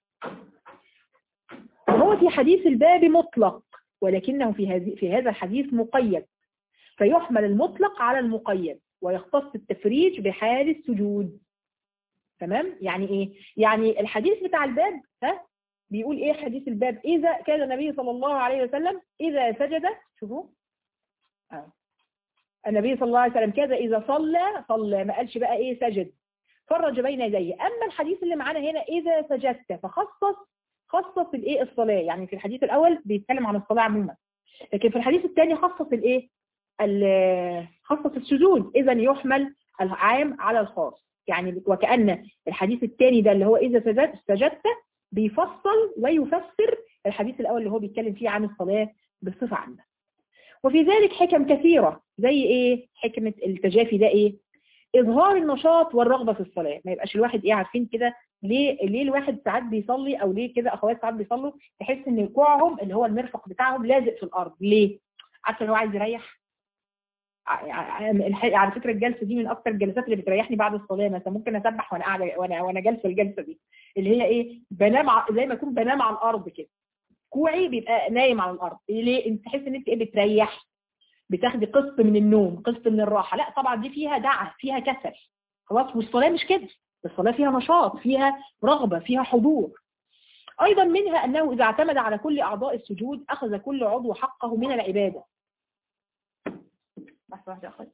وهو في حديث الباب مطلق ولكنه في, هذه في هذا الحديث مقيد فيحمل المطلق على المقيد ويختص التفريج بحال السجود تمام يعني ايه يعني الحديث بتاع الباب ها بيقول ايه حديث الباب اذا كان النبي صلى الله عليه وسلم اذا سجد شوفوا آه. النبي صلى الله عليه وسلم كذا اذا صلى صلى ما قالش بقى ايه سجد فرج بين يديه اما الحديث اللي معانا هنا اذا سجدت فخصص خصص الايه الصلاه يعني في الحديث الاول بيتكلم عن الصلاه عموما لكن في الحديث الثاني خصص الايه خصص السجود اذا يحمل العام على الخاص يعني وكأن الحديث الثاني ده اللي هو إذا سجدت سجدت بيفصل ويفسر الحديث الأول اللي هو بيتكلم فيه عن الصلاة بصفة عامة وفي ذلك حكم كثيرة زي إيه حكمة التجافي ده إيه إظهار النشاط والرغبة في الصلاة ما يبقاش الواحد إيه عارفين كده ليه ليه الواحد ساعات بيصلي أو ليه كده أخوات ساعات بيصلوا تحس إن كوعهم اللي هو المرفق بتاعهم لازق في الأرض ليه عارفه اللي هو عايز يريح على فكره الجلسه دي من اكتر الجلسات اللي بتريحني بعد الصلاه مثلا ممكن اسبح وانا قاعده وانا وانا جالسه الجلسه دي اللي هي ايه بنام زي ما اكون بنام على الارض كده كوعي بيبقى نايم على الارض ليه انت تحس ان انت ايه بتريح بتاخدي قسط من النوم قسط من الراحه لا طبعا دي فيها دعه فيها كسل خلاص والصلاه مش كده الصلاه فيها نشاط فيها رغبه فيها حضور ايضا منها انه اذا اعتمد على كل اعضاء السجود اخذ كل عضو حقه من العباده لحظة واحدة أخذ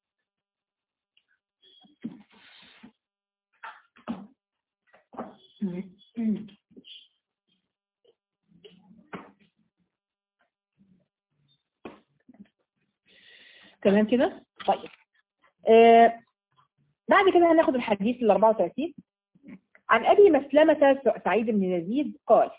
تمام كده طيب آه بعد كده هناخد الحديث ال 34 عن أبي مسلمة سعيد بن يزيد قال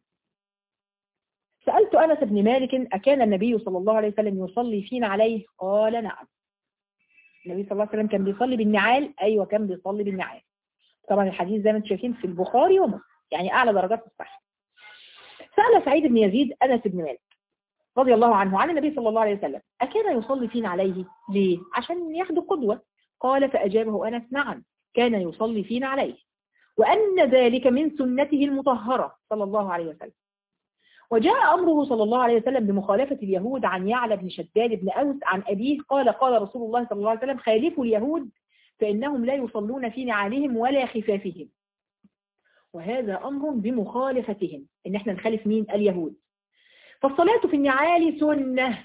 سألت أنس بن مالك أكان النبي صلى الله عليه وسلم يصلي فينا عليه قال نعم النبي صلى الله عليه وسلم كان بيصلي بالنعال أيوة كان بيصلي بالنعال طبعا الحديث زي ما انتم شايفين في البخاري ومسلم يعني أعلى درجات الصحة سأل سعيد بن يزيد أنس بن مالك رضي الله عنه عن النبي صلى الله عليه وسلم أكان يصلي فينا عليه ليه؟ عشان ياخدوا قدوة قال فأجابه أنس نعم كان يصلي فينا عليه وأن ذلك من سنته المطهرة صلى الله عليه وسلم وجاء أمره صلى الله عليه وسلم بمخالفة اليهود عن يعلى بن شداد بن أوس عن أبيه قال قال رسول الله صلى الله عليه وسلم خالفوا اليهود فإنهم لا يصلون في نعالهم ولا خفافهم وهذا أمر بمخالفتهم إن احنا نخالف مين اليهود فالصلاة في النعال سنة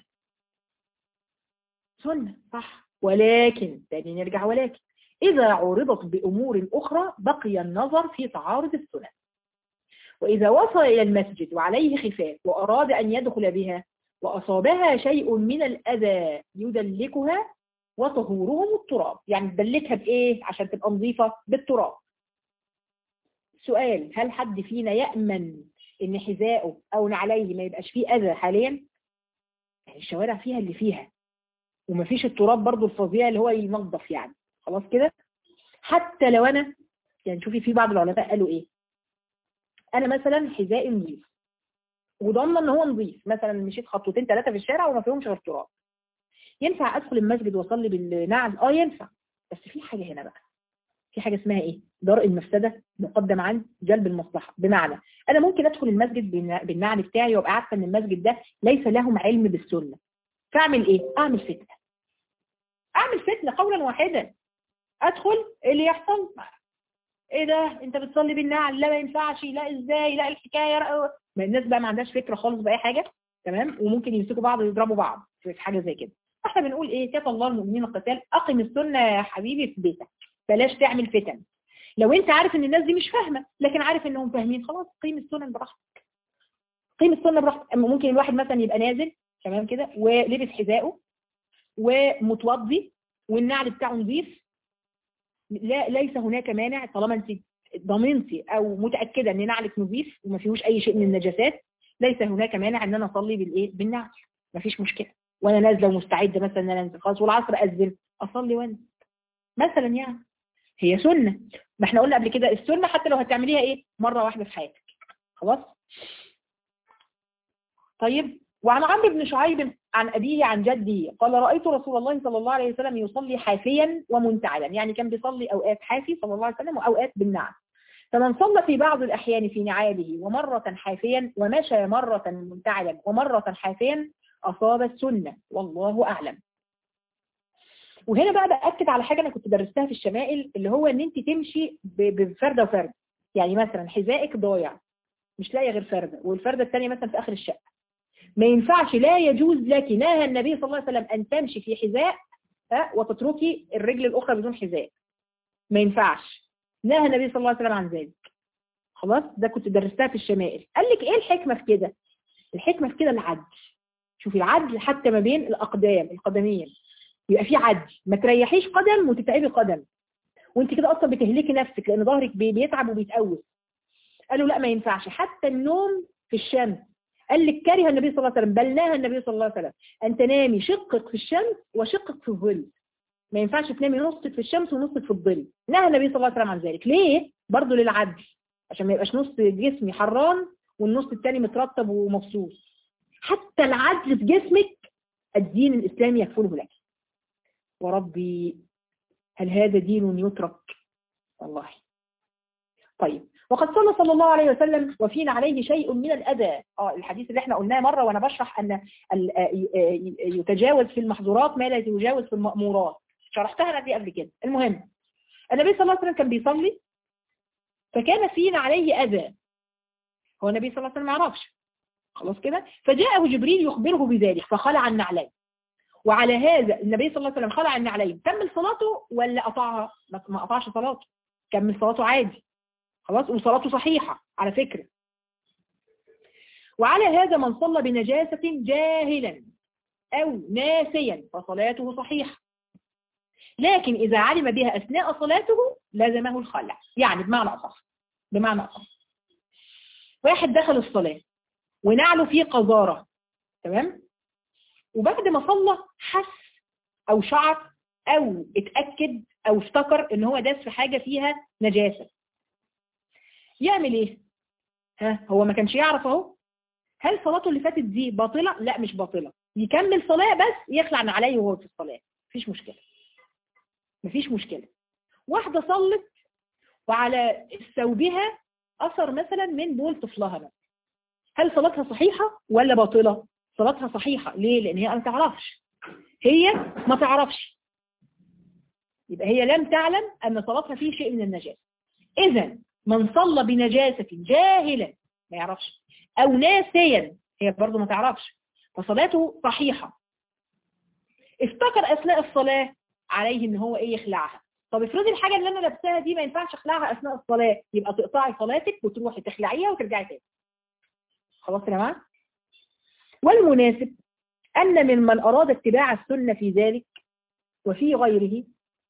سنة صح ولكن تاني نرجع ولكن إذا عورضت بأمور أخرى بقي النظر في تعارض السنن وإذا وصل إلى المسجد وعليه خفاف وأراد أن يدخل بها وأصابها شيء من الأذى يدلكها وطهورهم التراب يعني تبلتها بايه عشان تبقى نظيفه بالتراب سؤال هل حد فينا يأمن ان حذائه او نعليه ما يبقاش فيه اذى حاليا يعني الشوارع فيها اللي فيها ومفيش التراب برضو الفظيع اللي هو ينظف يعني خلاص كده حتى لو انا يعني شوفي في بعض العلماء قالوا ايه انا مثلا حذائي نظيف وضامنه ان هو نظيف مثلا مشيت خطوتين ثلاثه في الشارع وما فيهمش غير تراب ينفع ادخل المسجد واصلي بالنعل اه ينفع بس في حاجه هنا بقى في حاجه اسمها ايه درء المفسده مقدم عن جلب المصلحه بمعنى انا ممكن ادخل المسجد بالنعل بتاعي وابقى عارفه ان المسجد ده ليس لهم علم بالسنه فاعمل ايه اعمل فتنه اعمل فتنه قولا واحدا ادخل إيه اللي يحصل ايه ده انت بتصلي بالنعل لا ما ينفعش لا ازاي لا الحكايه ما الناس بقى ما عندهاش فكره خالص باي حاجه تمام وممكن يمسكوا بعض ويضربوا بعض في حاجه زي كده احنا بنقول ايه كفى الله المؤمنين القتال اقم السنه يا حبيبي في بيتك بلاش تعمل فتن لو انت عارف ان الناس دي مش فاهمه لكن عارف انهم فاهمين خلاص قيم السنه براحتك قيم السنه براحتك اما ممكن الواحد مثلا يبقى نازل تمام كده ولبس حذائه ومتوضي والنعل بتاعه نظيف لا ليس هناك مانع طالما انت ضمنتي او متاكده ان نعلك نظيف وما فيهوش اي شيء من النجاسات ليس هناك مانع ان انا اصلي بالايه بالنعل ما فيش مشكله وانا نازله ومستعده مثلا ان انا انزل خلاص والعصر اذن اصلي وانا مثلا يعني هي سنه ما احنا قلنا قبل كده السنه حتى لو هتعمليها ايه مره واحده في حياتك خلاص طيب وعن عمرو بن شعيب عن أبيه عن جده قال رأيت رسول الله صلى الله عليه وسلم يصلي حافيا ومنتعلا يعني كان بيصلي أوقات حافي صلى الله عليه وسلم وأوقات بالنعل فمن صلى في بعض الأحيان في نعاله ومرة حافيا ومشى مرة منتعلا ومرة حافيا أصاب السنة والله أعلم وهنا بقى بأكد على حاجة أنا كنت درستها في الشمائل اللي هو أن أنت تمشي بفردة وفردة يعني مثلا حذائك ضايع مش لاقي غير فردة والفردة الثانية مثلا في آخر الشقة ما ينفعش لا يجوز لك نهى النبي صلى الله عليه وسلم أن تمشي في حذاء وتتركي الرجل الأخرى بدون حذاء ما ينفعش نهى النبي صلى الله عليه وسلم عن ذلك خلاص ده كنت درستها في الشمائل قال لك ايه الحكمة في كده الحكمة في كده العدل شوفي العدل حتى ما بين الأقدام القدمين يبقى في عدل ما تريحيش قدم وتتعبي قدم وانت كده اصلا بتهلكي نفسك لان ظهرك بيتعب وبيتقوس قالوا لا ما ينفعش حتى النوم في الشمس قال لك كره النبي صلى الله عليه وسلم بل نهى النبي صلى الله عليه وسلم ان تنامي شقك في الشمس وشقك في الظل ما ينفعش تنامي نصك في الشمس ونصك في الظل نهى النبي صلى الله عليه وسلم عن ذلك ليه برضه للعدل عشان ما يبقاش نص جسمي حران والنص الثاني مترتب ومبسوط حتى العدل في جسمك الدين الاسلامي يكفله لك وربي هل هذا دين يترك والله طيب وقد صلى صلى الله عليه وسلم وفينا عليه شيء من الأذى اه الحديث اللي احنا قلناه مرة وانا بشرح ان يتجاوز في المحظورات ما لا يتجاوز في المأمورات شرحتها انا دي قبل كده المهم النبي صلى الله عليه وسلم كان بيصلي فكان فينا عليه أذى هو النبي صلى الله عليه وسلم ما يعرفش خلاص كده فجاءه جبريل يخبره بذلك فخلع النعلين وعلى هذا النبي صلى الله عليه وسلم خلع النعلين كمل صلاته ولا قطعها ما قطعش صلاته كمل صلاته عادي خلاص وصلاته صحيحة على فكرة وعلى هذا من صلى بنجاسة جاهلا أو ناسيا فصلاته صحيحة لكن إذا علم بها أثناء صلاته لازمه الخلع يعني بمعنى أصح بمعنى أصح واحد دخل الصلاة ونعله فيه قذارة تمام وبعد ما صلى حس أو شعر أو اتأكد أو افتكر إن هو داس في حاجة فيها نجاسة يعمل إيه؟ ها هو ما كانش يعرف أهو هل صلاته اللي فاتت دي باطلة؟ لا مش باطلة يكمل صلاة بس يخلع عليه وهو في الصلاة مفيش مشكلة مفيش مشكلة واحدة صلت وعلى ثوبها أثر مثلا من بول طفلها مثلا هل صلاتها صحيحة ولا باطلة؟ صلاتها صحيحة ليه؟ لأن هي ما تعرفش هي ما تعرفش يبقى هي لم تعلم أن صلاتها فيه شيء من النجاسة إذا من صلى بنجاسة جاهلا ما يعرفش أو ناسيا هي برضه ما تعرفش فصلاته صحيحة افتكر أثناء الصلاة عليه ان هو ايه يخلعها طب افرضي الحاجة اللي انا لابساها دي ما ينفعش اخلعها اثناء الصلاة يبقى تقطعي صلاتك وتروحي تخلعيها وترجعي تاني خلاص يا جماعه والمناسب ان من من اراد اتباع السنة في ذلك وفي غيره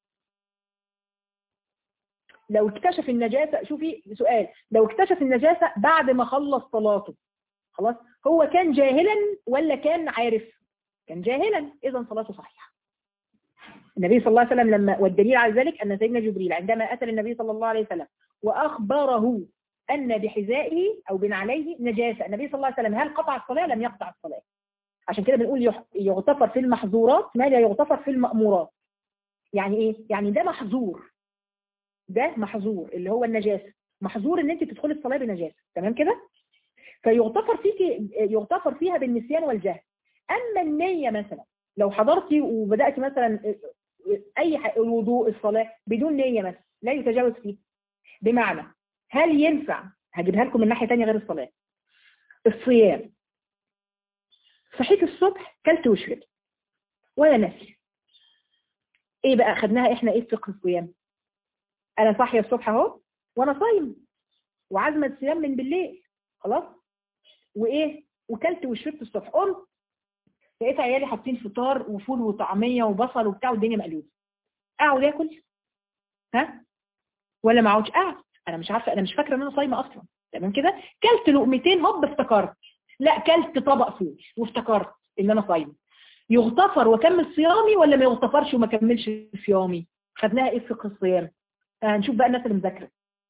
لو اكتشف النجاسة شوفي سؤال لو اكتشف النجاسة بعد ما خلص صلاته خلاص هو كان جاهلا ولا كان عارف كان جاهلا إذا صلاته صحيحة النبي صلى الله عليه وسلم لما والدليل على ذلك أن سيدنا جبريل عندما أتى النبي صلى الله عليه وسلم وأخبره أن بحذائه أو بنعليه نجاسة النبي صلى الله عليه وسلم هل قطع الصلاة لم يقطع الصلاة عشان كده بنقول يغتفر في المحظورات ما لا يغتفر في المأمورات يعني ايه يعني ده محظور ده محظور اللي هو النجاسة محظور ان انت تدخلي الصلاة بنجاسة تمام كده فيغتفر فيك يغتفر فيها بالنسيان والجهل اما النية مثلا لو حضرتي وبدأت مثلا اي الوضوء الصلاة بدون نية مثلا لا يتجاوز فيه بمعنى هل ينفع هجيبها لكم من ناحية تانية غير الصلاة الصيام صحيت الصبح كلت وشربت ولا نسي ايه بقى خدناها احنا ايه في فقه الصيام انا صاحيه الصبح اهو وانا صايم وعازمه الصيام من بالليل خلاص وايه وكلت وشربت الصبح قمت لقيت عيالي حاطين فطار وفول وطعميه وبصل وبتاع والدنيا مقلوبه اقعد اكل ها ولا ما اقعدش اقعد انا مش عارفه انا مش فاكره ان انا صايمه اصلا تمام كده كلت لقمتين هوب افتكرت لا كلت طبق فول وافتكرت ان انا صايمه يغتفر واكمل صيامي ولا ما يغتفرش وما اكملش صيامي خدناها ايه في فقه الصيام هنشوف بقى الناس اللي مذاكره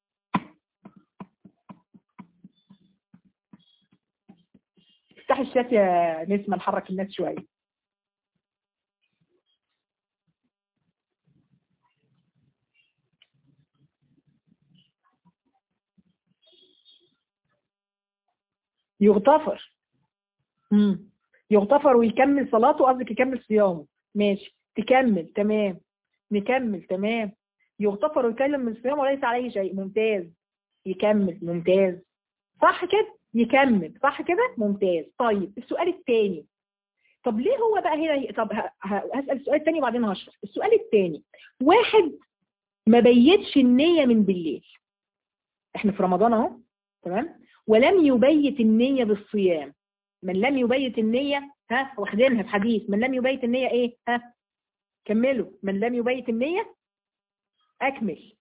افتحي الشات يا نسمه نحرك الناس شويه يغتفر امم يغتفر ويكمل صلاته قصدك يكمل صيامه ماشي تكمل تمام نكمل تمام يغتفر ويكلم من الصيام وليس عليه شيء ممتاز يكمل ممتاز صح كده يكمل صح كده ممتاز طيب السؤال الثاني طب ليه هو بقى هنا طب هسأل السؤال الثاني وبعدين هشرح السؤال الثاني واحد ما بيتش النية من بالليل احنا في رمضان اهو تمام ولم يبيت النية بالصيام من لم يبيت النية ها واخدينها في حديث من لم يبيت النية ايه ها كملوا من لم يبيت النية اكمل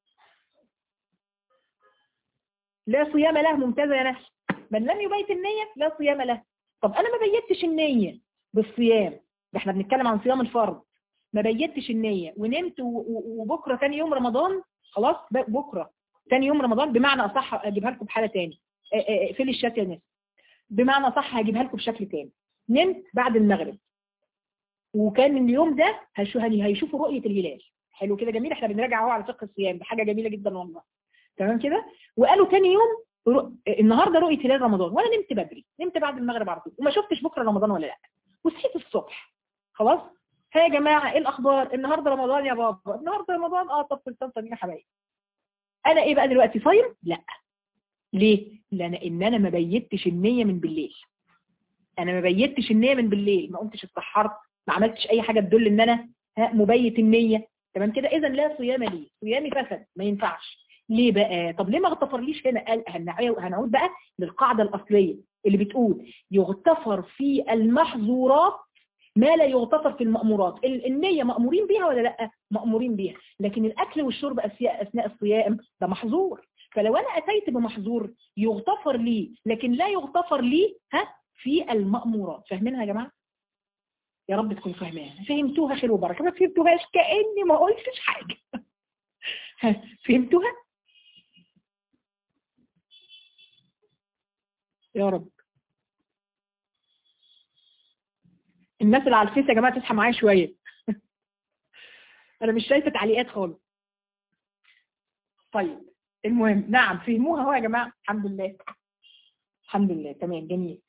لا صيام له ممتازة يا نفس من لم يبيت النية لا صيام له طب انا ما بيتش النية بالصيام ده احنا بنتكلم عن صيام الفرض ما بيتش النية ونمت وبكرة ثاني يوم رمضان خلاص بكرة ثاني يوم رمضان بمعنى اصح اجيبها لكم بحالة تاني اقفلي الشات يا ناس بمعنى صح هجيبها لكم بشكل تاني نمت بعد المغرب وكان اليوم ده هيشوفوا رؤية الهلال حلو كده جميل احنا بنراجع اهو على فقه الصيام دي حاجة جميلة جدا والله تمام كده وقالوا تاني يوم رو... النهارده رؤية هلال رمضان وانا نمت بدري نمت بعد المغرب على طول وما شفتش بكره رمضان ولا لا وصحيت الصبح خلاص ها يا جماعة ايه الاخبار النهارده رمضان يا بابا النهارده رمضان اه طب كل سنه يا حبايبي انا ايه بقى دلوقتي صايم لا ليه لان ان انا ما بيتش النية من بالليل انا ما بيتش النية من بالليل ما قمتش اتسحرت ما عملتش اي حاجة تدل ان انا مبيت النية تمام كده اذا لا صيام لي صيامي فسد ما ينفعش ليه بقى طب ليه ما اغتفرليش هنا قال هنعود بقى للقاعدة الاصلية اللي بتقول يغتفر في المحظورات ما لا يغتفر في المأمورات النية مأمورين بيها ولا لا مأمورين بيها لكن الأكل والشرب أثناء الصيام ده محظور فلو أنا أتيت بمحظور يغتفر لي لكن لا يغتفر لي ها في المأمورات فاهمينها يا جماعة يا رب تكونوا فاهمينها فهمتوها خير وبركة ما فهمتوهاش كأني ما قلتش حاجة فهمتوها يا رب الناس اللي على الفيس يا جماعة تصحى معايا شوية انا مش شايفة تعليقات خالص طيب المهم نعم فهموها اهو يا جماعة الحمد لله الحمد لله تمام جميل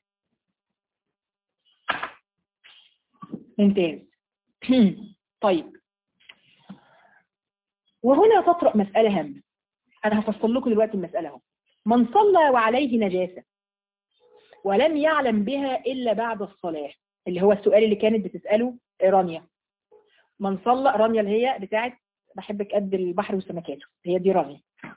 ممتاز طيب وهنا تطرق مسألة هامة أنا هفصل لكم دلوقتي المسألة اهو من صلى وعليه نجاسة ولم يعلم بها إلا بعد الصلاة اللي هو السؤال اللي كانت بتسأله رانيا من صلى رانيا اللي هي بتاعت بحبك قد البحر وسمكاته هي دي رانيا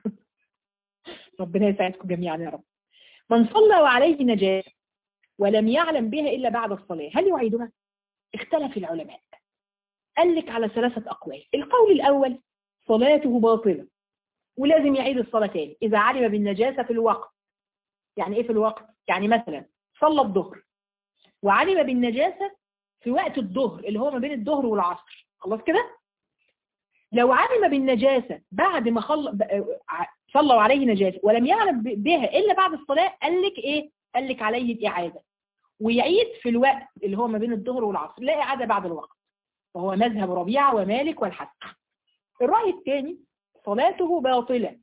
ربنا يساعدكم جميعا يا رب من صلى وعليه نجاسة ولم يعلم بها إلا بعد الصلاة هل يعيدها؟ اختلف العلماء قال لك على ثلاثة أقوال القول الأول صلاته باطلة ولازم يعيد الصلاة تاني إذا علم بالنجاسة في الوقت يعني إيه في الوقت؟ يعني مثلا صلى الظهر وعلم بالنجاسة في وقت الظهر اللي هو ما بين الظهر والعصر خلاص كده؟ لو علم بالنجاسة بعد ما خل... صلوا عليه نجاسة ولم يعلم بها إلا بعد الصلاة قال لك إيه؟ قال لك عليه الإعادة ويعيد في الوقت اللي هو ما بين الظهر والعصر لا إعادة بعد الوقت وهو مذهب ربيعة ومالك والحسن الرأي الثاني صلاته باطلة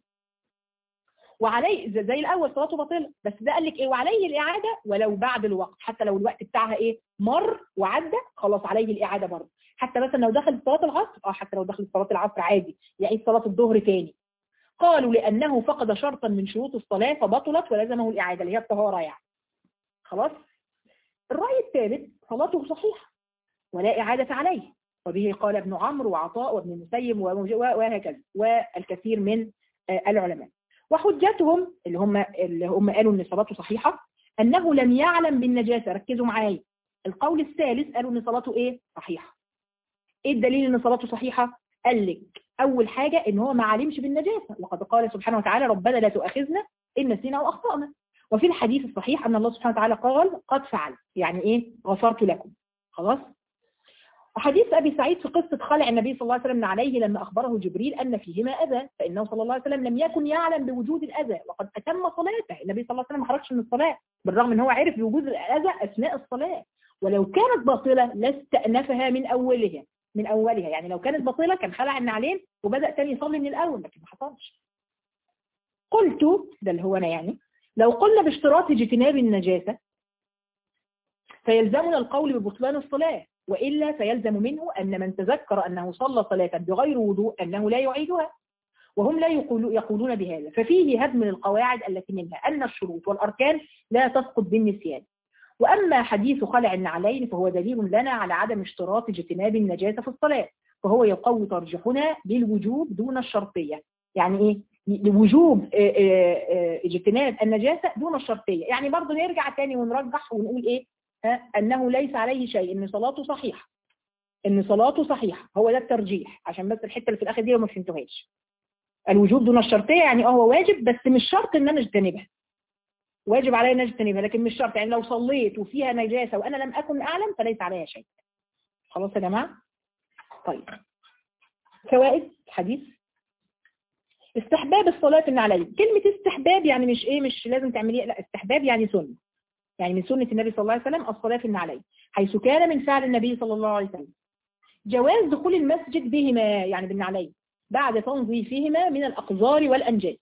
وعليه زي الأول صلاته باطلة بس ده قال لك إيه وعليه الإعادة ولو بعد الوقت حتى لو الوقت بتاعها إيه مر وعدى خلاص عليه الإعادة برضه حتى مثلا لو دخل صلاة العصر اه حتى لو دخل صلاة العصر عادي يعيد صلاة الظهر تاني قالوا لأنه فقد شرطا من شروط الصلاة فبطلت ولزمه الإعادة اللي هي الطهارة يعني خلاص الرأي الثالث صلاته صحيحة ولا إعادة عليه وبه قال ابن عمرو وعطاء وابن المسيب وهكذا والكثير من العلماء وحجتهم اللي هم اللي هم قالوا ان صلاته صحيحة انه لم يعلم بالنجاسة ركزوا معايا القول الثالث قالوا ان صلاته ايه صحيحة ايه الدليل ان صلاته صحيحة قال لك اول حاجة ان هو ما علمش بالنجاسة وقد قال سبحانه وتعالى ربنا لا تؤاخذنا ان نسينا او اخطأنا وفي الحديث الصحيح ان الله سبحانه وتعالى قال قد فعل يعني ايه غفرت لكم خلاص وحديث أبي سعيد في قصة خلع النبي صلى الله عليه وسلم عليه لما أخبره جبريل أن فيهما أذى فإنه صلى الله عليه وسلم لم يكن يعلم بوجود الأذى وقد أتم صلاته النبي صلى الله عليه وسلم ما خرجش من الصلاة بالرغم أن هو عرف بوجود الأذى أثناء الصلاة ولو كانت باطلة لاستأنفها من أولها من أولها يعني لو كانت باطلة كان خلع النعلين وبدأ تاني يصلي من الأول لكن ما حصلش قلت ده اللي هو أنا يعني لو قلنا باشتراط اجتناب النجاسة فيلزمنا القول ببطلان الصلاة وإلا فيلزم منه أن من تذكر أنه صلى صلاة بغير وضوء أنه لا يعيدها وهم لا يقولون بهذا ففيه هدم للقواعد التي منها أن الشروط والأركان لا تسقط بالنسيان وأما حديث خلع النعلين فهو دليل لنا على عدم اشتراط اجتناب النجاسة في الصلاة فهو يقوي ترجحنا للوجوب دون الشرطية يعني إيه؟ لوجوب اجتناب النجاسة دون الشرطية يعني برضه نرجع تاني ونرجح ونقول إيه أنه ليس عليه شيء إن صلاته صحيحة إن صلاته صحيحة هو ده الترجيح عشان بس الحتة اللي في الآخر دي ما فهمتوهاش الوجوب دون الشرطية يعني اه هو واجب بس مش شرط إن أنا أجتنبها واجب علي أن أجتنبها لكن مش شرط يعني لو صليت وفيها نجاسة وأنا لم أكن أعلم فليس عليها شيء خلاص يا جماعة طيب فوائد حديث استحباب الصلاة النعلين كلمة استحباب يعني مش ايه مش لازم تعمليه لا استحباب يعني سنة يعني من سنة النبي صلى الله عليه وسلم الصلاة في النعلين حيث كان من فعل النبي صلى الله عليه وسلم جواز دخول المسجد بهما يعني بالنعلين بعد تنظيفهما من الأقذار والأنجاز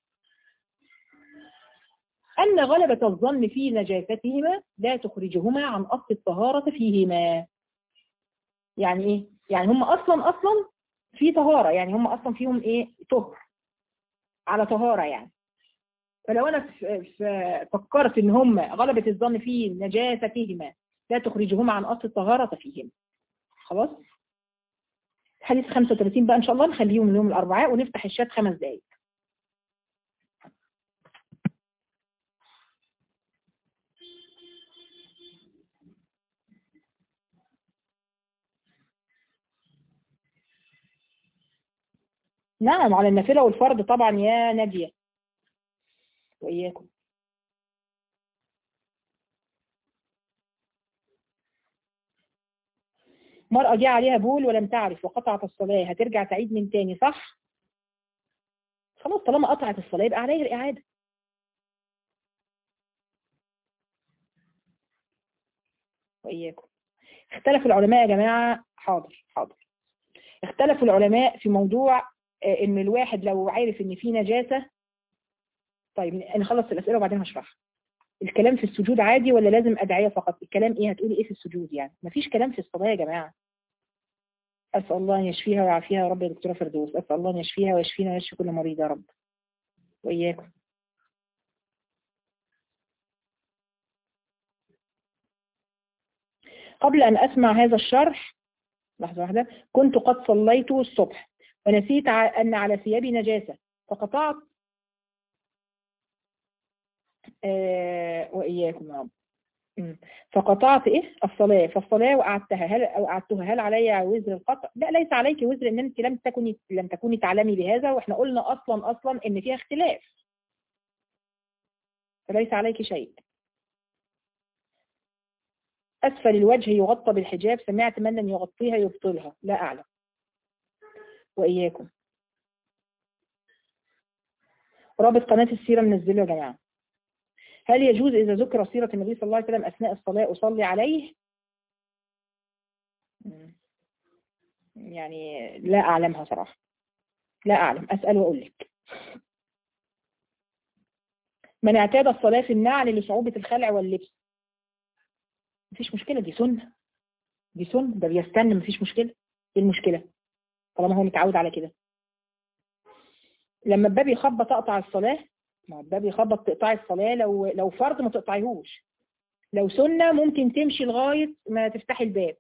أن غلبة الظن في نجاستهما لا تخرجهما عن أصل الطهارة فيهما يعني إيه؟ يعني هم أصلا أصلا في طهارة يعني هم أصلا فيهم إيه طهر على طهارة يعني فلو أنا فكرت إن هم غلبة الظن في نجاستهما لا تخرجهما عن أصل الطهارة فيهما خلاص حديث 35 بقى إن شاء الله نخليهم يوم الأربعاء ونفتح الشات خمس دقايق نعم على النافلة والفرض طبعا يا نادية وإياكم مرأة جاء عليها بول ولم تعرف وقطعت الصلاة هترجع تعيد من تاني صح؟ خلاص طالما قطعت الصلاة يبقى عليها الإعادة وإياكم اختلف العلماء يا جماعة حاضر حاضر اختلف العلماء في موضوع ان الواحد لو عارف ان في نجاسة طيب نخلص الاسئلة وبعدين هشرحها الكلام في السجود عادي ولا لازم ادعية فقط الكلام ايه هتقولي ايه في السجود يعني مفيش كلام في الصلاة يا جماعة اسال الله ان يشفيها ويعافيها يا رب يا دكتوره فردوس اسال الله ان يشفيها ويشفينا ويشفي كل مريض يا رب واياكم قبل ان اسمع هذا الشرح لحظة واحدة كنت قد صليت الصبح ونسيت أن على ثيابي نجاسة فقطعت آه وإياكم يا رب مم. فقطعت ايه الصلاة فالصلاة وقعدتها هل او قعدتها هل علي وزر القطع لا ليس عليك وزر ان انت لم تكوني لم تكوني تعلمي بهذا واحنا قلنا اصلا اصلا ان فيها اختلاف فليس عليك شيء اسفل الوجه يغطى بالحجاب سمعت من لم يغطيها يبطلها لا اعلم واياكم رابط قناة السيرة منزله يا جماعة هل يجوز إذا ذكر سيرة النبي صلى الله عليه وسلم أثناء الصلاة أصلي عليه مم. يعني لا أعلمها صراحة لا أعلم أسأل وأقول لك من اعتاد الصلاة في النعل لصعوبة الخلع واللبس مفيش مشكلة دي سنة دي سنة ده بيستنى مفيش مشكلة ايه المشكلة طالما هو متعود على كده لما الباب يخبط اقطع الصلاة ما الباب يخبط تقطعي الصلاة لو لو فرض ما تقطعيهوش لو سنة ممكن تمشي لغاية ما تفتحي الباب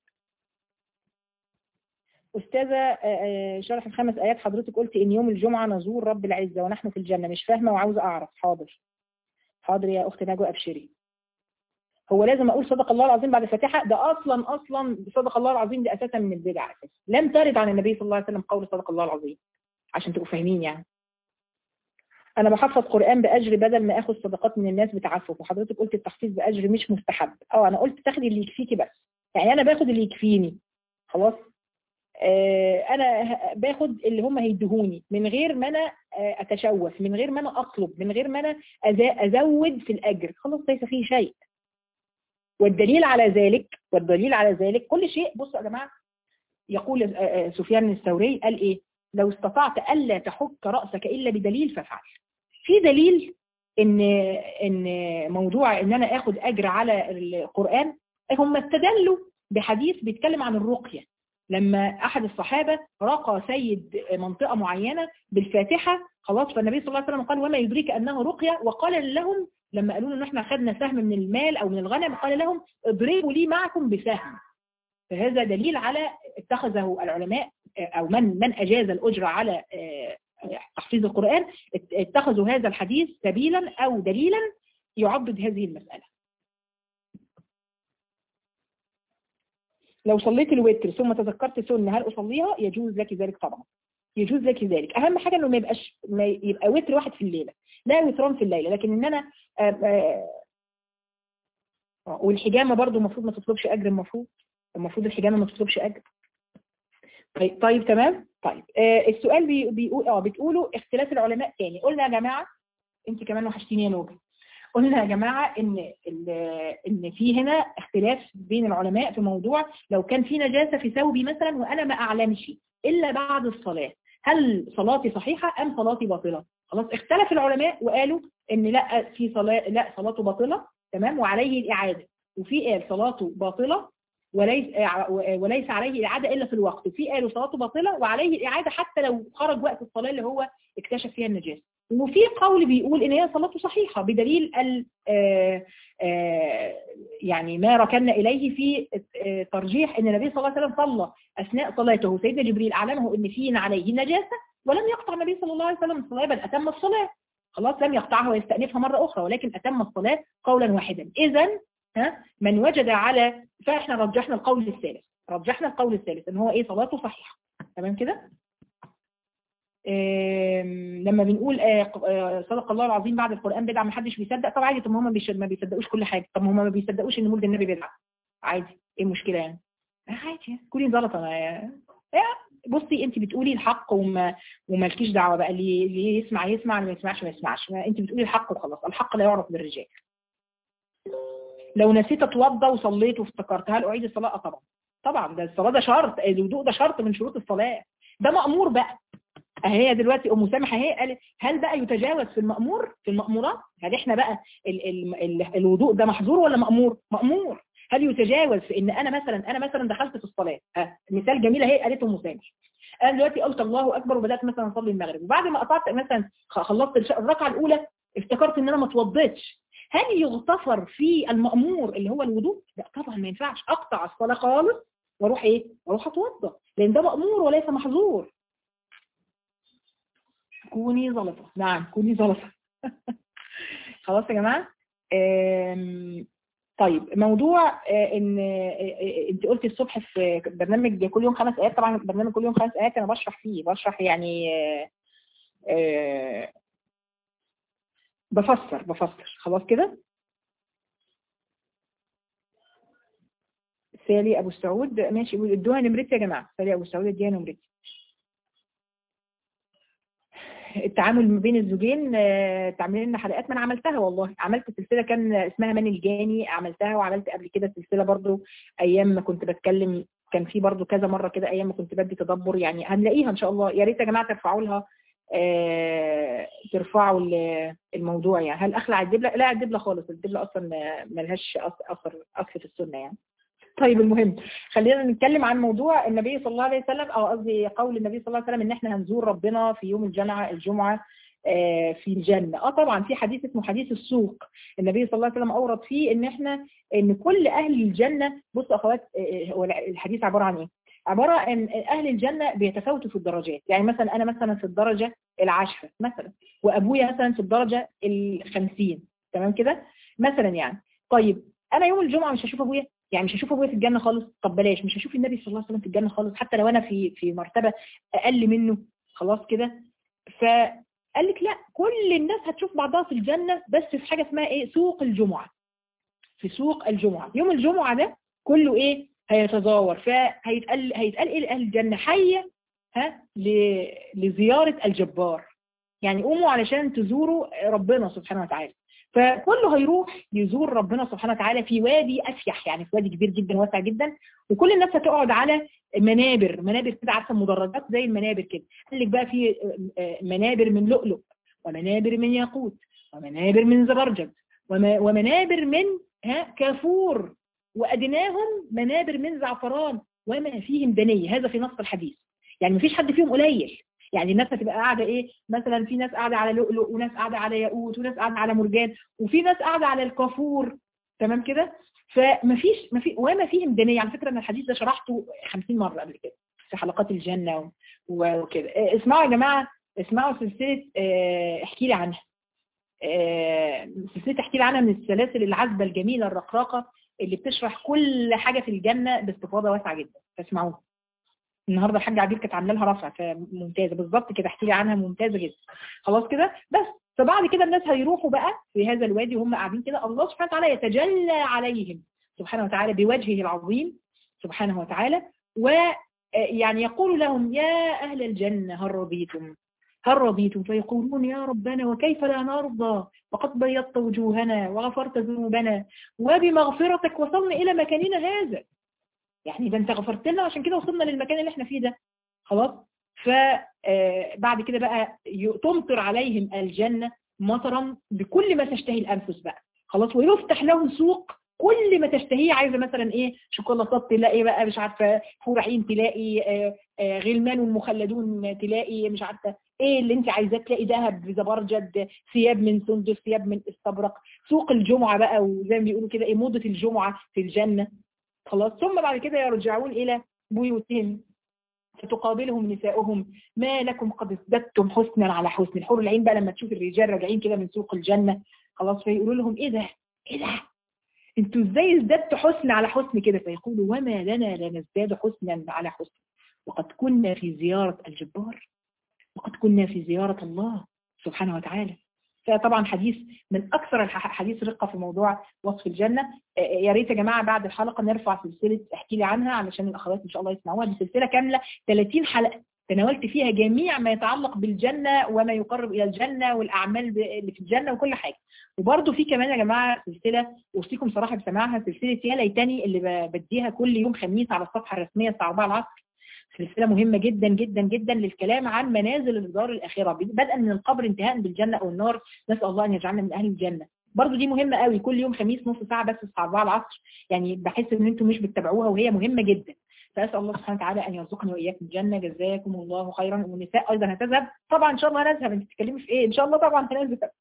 أستاذة آه، آه، شرح الخمس آيات حضرتك قلت إن يوم الجمعة نزور رب العزة ونحن في الجنة مش فاهمة وعاوزة أعرف حاضر حاضر يا أخت نجوى أبشري هو لازم أقول صدق الله العظيم بعد الفاتحة ده أصلا أصلا صدق الله العظيم ده أساسا من البدع أساسا لم ترد عن النبي صلى الله عليه وسلم قول صدق الله العظيم عشان تبقوا فاهمين يعني انا بحفظ قرآن باجر بدل ما اخد صدقات من الناس بتعفف وحضرتك قلت التحفيظ باجر مش مستحب اه انا قلت تاخدي اللي يكفيكي بس يعني انا باخد اللي يكفيني خلاص آه انا ه- باخد اللي هم هيدهوني من غير ما انا آه اتشوف من غير ما انا اطلب من غير ما انا أز- ازود في الاجر خلاص ليس فيه شيء والدليل على ذلك والدليل على ذلك كل شيء بصوا يا جماعه يقول آه، آه، سفيان الثوري قال ايه لو استطعت الا تحك راسك الا بدليل فافعل في دليل ان ان موضوع ان انا اخد اجر على القران هم استدلوا بحديث بيتكلم عن الرقيه لما احد الصحابه رقى سيد منطقه معينه بالفاتحه خلاص فالنبي صلى الله عليه وسلم قال وما يدريك انه رقيه وقال لهم لما قالوا له ان احنا خدنا سهم من المال او من الغنم قال لهم اضربوا لي معكم بسهم فهذا دليل على اتخذه العلماء او من من اجاز الاجره على آه، تحفيظ القرآن ات- اتخذوا هذا الحديث سبيلا أو دليلا يعضد هذه المسألة لو صليت الوتر ثم تذكرت سنة هل أصليها يجوز لك ذلك طبعا يجوز لك ذلك أهم حاجة إنه ما يبقاش ما يبقى وتر واحد في الليلة لا وتران في الليلة لكن إن أنا آه، آه، آه، والحجامة برضو المفروض ما تطلبش أجر المفروض المفروض الحجامة ما تطلبش أجر طيب, طيب تمام طيب آه السؤال بي بيقول اه بتقولوا اختلاف العلماء تاني قلنا يا جماعة انت كمان وحشتيني يا نوبة قلنا يا جماعة ان ال- ان في هنا اختلاف بين العلماء في موضوع لو كان في نجاسة في ثوبي مثلا وانا ما اعلمش الا بعد الصلاة هل صلاتي صحيحة ام صلاتي باطلة خلاص اختلف العلماء وقالوا ان لا في صلاة لا صلاته باطلة تمام وعليه الاعادة وفي قال صلاته باطلة وليس وليس عليه الإعادة إلا في الوقت وفي قالوا صلاته باطلة وعليه الإعادة حتى لو خرج وقت الصلاة اللي هو اكتشف فيها النجاسة وفي قول بيقول إن هي صلاته صحيحة بدليل ال آه، آه، يعني ما ركنا إليه في آه، ترجيح إن النبي صلى الله عليه وسلم صلى أثناء صلاته سيدنا جبريل أعلمه إن فيه عليه نجاسة ولم يقطع النبي صلى الله عليه وسلم الصلاة بل أتم الصلاة خلاص لم يقطعها ويستأنفها مرة أخرى ولكن أتم الصلاة قولا واحدا إذا ها من وجد على فاحنا رجحنا القول الثالث رجحنا القول الثالث ان هو ايه صلاته صحيحه تمام كده آم، لما بنقول آه، ق- آه، صدق الله العظيم بعد القران بدعه ما حدش بيصدق طب عادي طب ما هم بيش- ما بيصدقوش كل حاجه طب ما هم ما بيصدقوش ان مولد النبي بدعه عادي ايه المشكله يعني آه، عادي كلي زلطه انا بصي انت بتقولي الحق وما ومالكيش دعوه بقى اللي اللي يسمع يسمع اللي ما يسمعش ما يسمعش ما انت بتقولي الحق وخلاص الحق لا يعرف بالرجال لو نسيت اتوضى وصليت وافتكرت هل اعيد الصلاه آه طبعا طبعا ده الصلاه ده شرط الوضوء ده شرط من شروط الصلاه ده مأمور بقى هي دلوقتي ام سامح اهي قالت هل بقى يتجاوز في المأمور في المأمورات هل احنا بقى ال ال ال الوضوء ده محظور ولا مأمور مأمور هل يتجاوز في ان انا مثلا انا مثلا دخلت في الصلاه ها مثال جميل اهي قالته ام سامح انا دلوقتي قلت الله اكبر وبدات مثلا اصلي المغرب وبعد ما قطعت مثلا خ- خلصت الش- الركعه الاولى افتكرت ان انا ما اتوضيتش هل يغتفر في المأمور اللي هو الوضوء لا طبعا ما ينفعش اقطع الصلاه خالص واروح ايه واروح اتوضى لان ده مأمور وليس محظور كوني زلطه نعم كوني زلطه خلاص يا جماعه آم، طيب موضوع آه، ان آه، آه، انت قلتي الصبح في برنامج كل يوم خمس ايات طبعا برنامج كل يوم خمس ايات انا بشرح فيه بشرح يعني آه، آه، بفسر بفسر خلاص كده سالي ابو سعود ماشي ادوها نمرتي يا جماعه سالي ابو سعود اديها نمرتي التعامل ما بين الزوجين آه، تعملي لنا حلقات ما انا عملتها والله عملت سلسله كان اسمها من الجاني عملتها وعملت قبل كده سلسله برضو ايام ما كنت بتكلم كان في برضو كذا مره كده ايام ما كنت بدي تدبر يعني هنلاقيها ان شاء الله يا ريت يا جماعه ترفعوا لها آه، ترفعوا ال- الموضوع يعني هل اخلع الدبله لا الدبله خالص الدبله اصلا ما- ملهاش أص- اثر اصل في السنه يعني طيب المهم خلينا نتكلم عن موضوع النبي صلى الله عليه وسلم او قصدي قول النبي صلى الله عليه وسلم ان احنا هنزور ربنا في يوم الجمعه الجمعه آه، في الجنه اه طبعا في حديث اسمه حديث السوق النبي صلى الله عليه وسلم اورد فيه ان احنا ان كل اهل الجنه بصوا اخوات آه، هو الحديث عباره عن ايه عباره عن اهل الجنه بيتفاوتوا في الدرجات يعني مثلا انا مثلا في الدرجه العاشره مثلا وابويا مثلا في الدرجه الخمسين تمام كده مثلا يعني طيب انا يوم الجمعه مش هشوف ابويا يعني مش هشوف ابويا في الجنه خالص طب بلاش مش هشوف النبي صلى الله عليه وسلم في الجنه خالص حتى لو انا في في مرتبه اقل منه خلاص كده فقال لك لا كل الناس هتشوف بعضها في الجنه بس في حاجه اسمها ايه سوق الجمعه في سوق الجمعه يوم الجمعه ده كله ايه هيتزاور فهيتقال هيتقال ايه لاهل الجنه حيه ها ل- لزياره الجبار يعني قوموا علشان تزوروا ربنا سبحانه وتعالى فكله هيروح يزور ربنا سبحانه وتعالى في وادي أفيح يعني في وادي كبير جدا واسع جدا وكل الناس هتقعد على منابر منابر كده عارفه مدرجات زي المنابر كده قال لك بقى في منابر من لؤلؤ ومنابر من ياقوت ومنابر من زبرجد وما- ومنابر من ها كافور وأدناهم منابر من زعفران وما فيهم دنية هذا في نص الحديث يعني مفيش حد فيهم قليل يعني الناس هتبقى قاعده ايه مثلا في ناس قاعده على لؤلؤ وناس قاعده على ياقوت وناس قاعده على مرجان وفي ناس قاعده على الكافور تمام كده فمفيش مفي وما فيهم دنيا على فكره انا الحديث ده شرحته 50 مره قبل كده في حلقات الجنه و- وكده آه، اسمعوا يا جماعه اسمعوا سلسله آه، احكي لي عنها آه، سلسله احكي لي عنها من السلاسل العذبه الجميله الرقراقه اللي بتشرح كل حاجه في الجنه باستفاضه واسعه جدا فاسمعوها النهارده الحاجه عبير كانت عامله لها رفع فممتازه بالظبط كده احكي لي عنها ممتازه جدا خلاص كده بس فبعد كده الناس هيروحوا بقى في هذا الوادي وهم قاعدين كده الله سبحانه وتعالى يتجلى عليهم سبحانه وتعالى بوجهه العظيم سبحانه وتعالى ويعني يقول لهم يا أهل الجنة هل رضيتم هل رضيتم فيقولون يا ربنا وكيف لا نرضى وقد بيضت وجوهنا وغفرت ذنوبنا وبمغفرتك وصلنا إلى مكاننا هذا يعني ده انت غفرت لنا عشان كده وصلنا للمكان اللي احنا فيه ده خلاص فبعد كده بقى ي- تمطر عليهم الجنة مطرا بكل ما تشتهي الأنفس بقى خلاص ويفتح لهم سوق كل ما تشتهيه عايزه مثلا ايه شوكولاتات تلاقي بقى مش عارفه فور عين تلاقي آه، آه، غلمان مخلدون تلاقي مش عارفه ايه اللي انت عايزاه تلاقي ذهب زبرجد ثياب من سندس ثياب من استبرق سوق الجمعه بقى وزي ما بيقولوا كده ايه موضه الجمعه في الجنه خلاص ثم بعد كده يرجعون إلى بيوتهم فتقابلهم نساؤهم ما لكم قد ازددتم حسنا على حسن الحور العين بقى لما تشوف الرجال راجعين كده من سوق الجنة خلاص فيقولوا لهم ايه ده ايه ده انتوا ازاي ازددتوا حسن على حسن كده فيقولوا وما لنا لا نزداد حسنا على حسن وقد كنا في زيارة الجبار وقد كنا في زيارة الله سبحانه وتعالى فطبعا حديث من اكثر الحديث رقه في موضوع وصف الجنه آه، يا ريت يا جماعه بعد الحلقه نرفع سلسله احكي لي عنها علشان الاخوات ان شاء الله يسمعوها دي سلسله كامله 30 حلقه تناولت فيها جميع ما يتعلق بالجنه وما يقرب الى الجنه والاعمال ب- اللي في الجنه وكل حاجه وبرده في كمان يا جماعه سلسله اوصيكم صراحه بسماعها سلسله يا ليتني اللي ب- بديها كل يوم خميس على الصفحه الرسميه الساعه 4 العصر سلسله مهمه جدا جدا جدا للكلام عن منازل الدار الاخره بدءا من القبر انتهاء بالجنه او النار نسال الله ان يجعلنا من اهل الجنه برضو دي مهمه قوي كل يوم خميس نص ساعه بس الساعه 4 العصر يعني بحس ان انتم مش بتتابعوها وهي مهمه جدا فاسال الله سبحانه وتعالى ان يرزقني واياكم الجنه جزاكم الله خيرا والنساء ايضا هتذهب طبعا ان شاء الله هنذهب انت بتتكلمي في ايه ان شاء الله طبعا هنذهب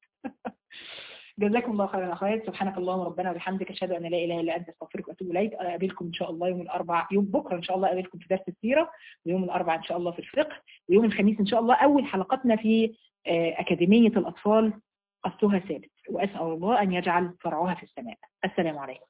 جزاكم الله خيرا اخوات سبحانك اللهم ربنا وبحمدك اشهد ان لا اله الا انت استغفرك واتوب اليك اقابلكم ان شاء الله يوم الاربعاء يوم بكره ان شاء الله اقابلكم في درس السيره ويوم الاربعاء ان شاء الله في الفقه ويوم الخميس ان شاء الله اول حلقتنا في آه، اكاديميه الاطفال قصتها ثابت واسال الله ان يجعل فرعها في السماء السلام عليكم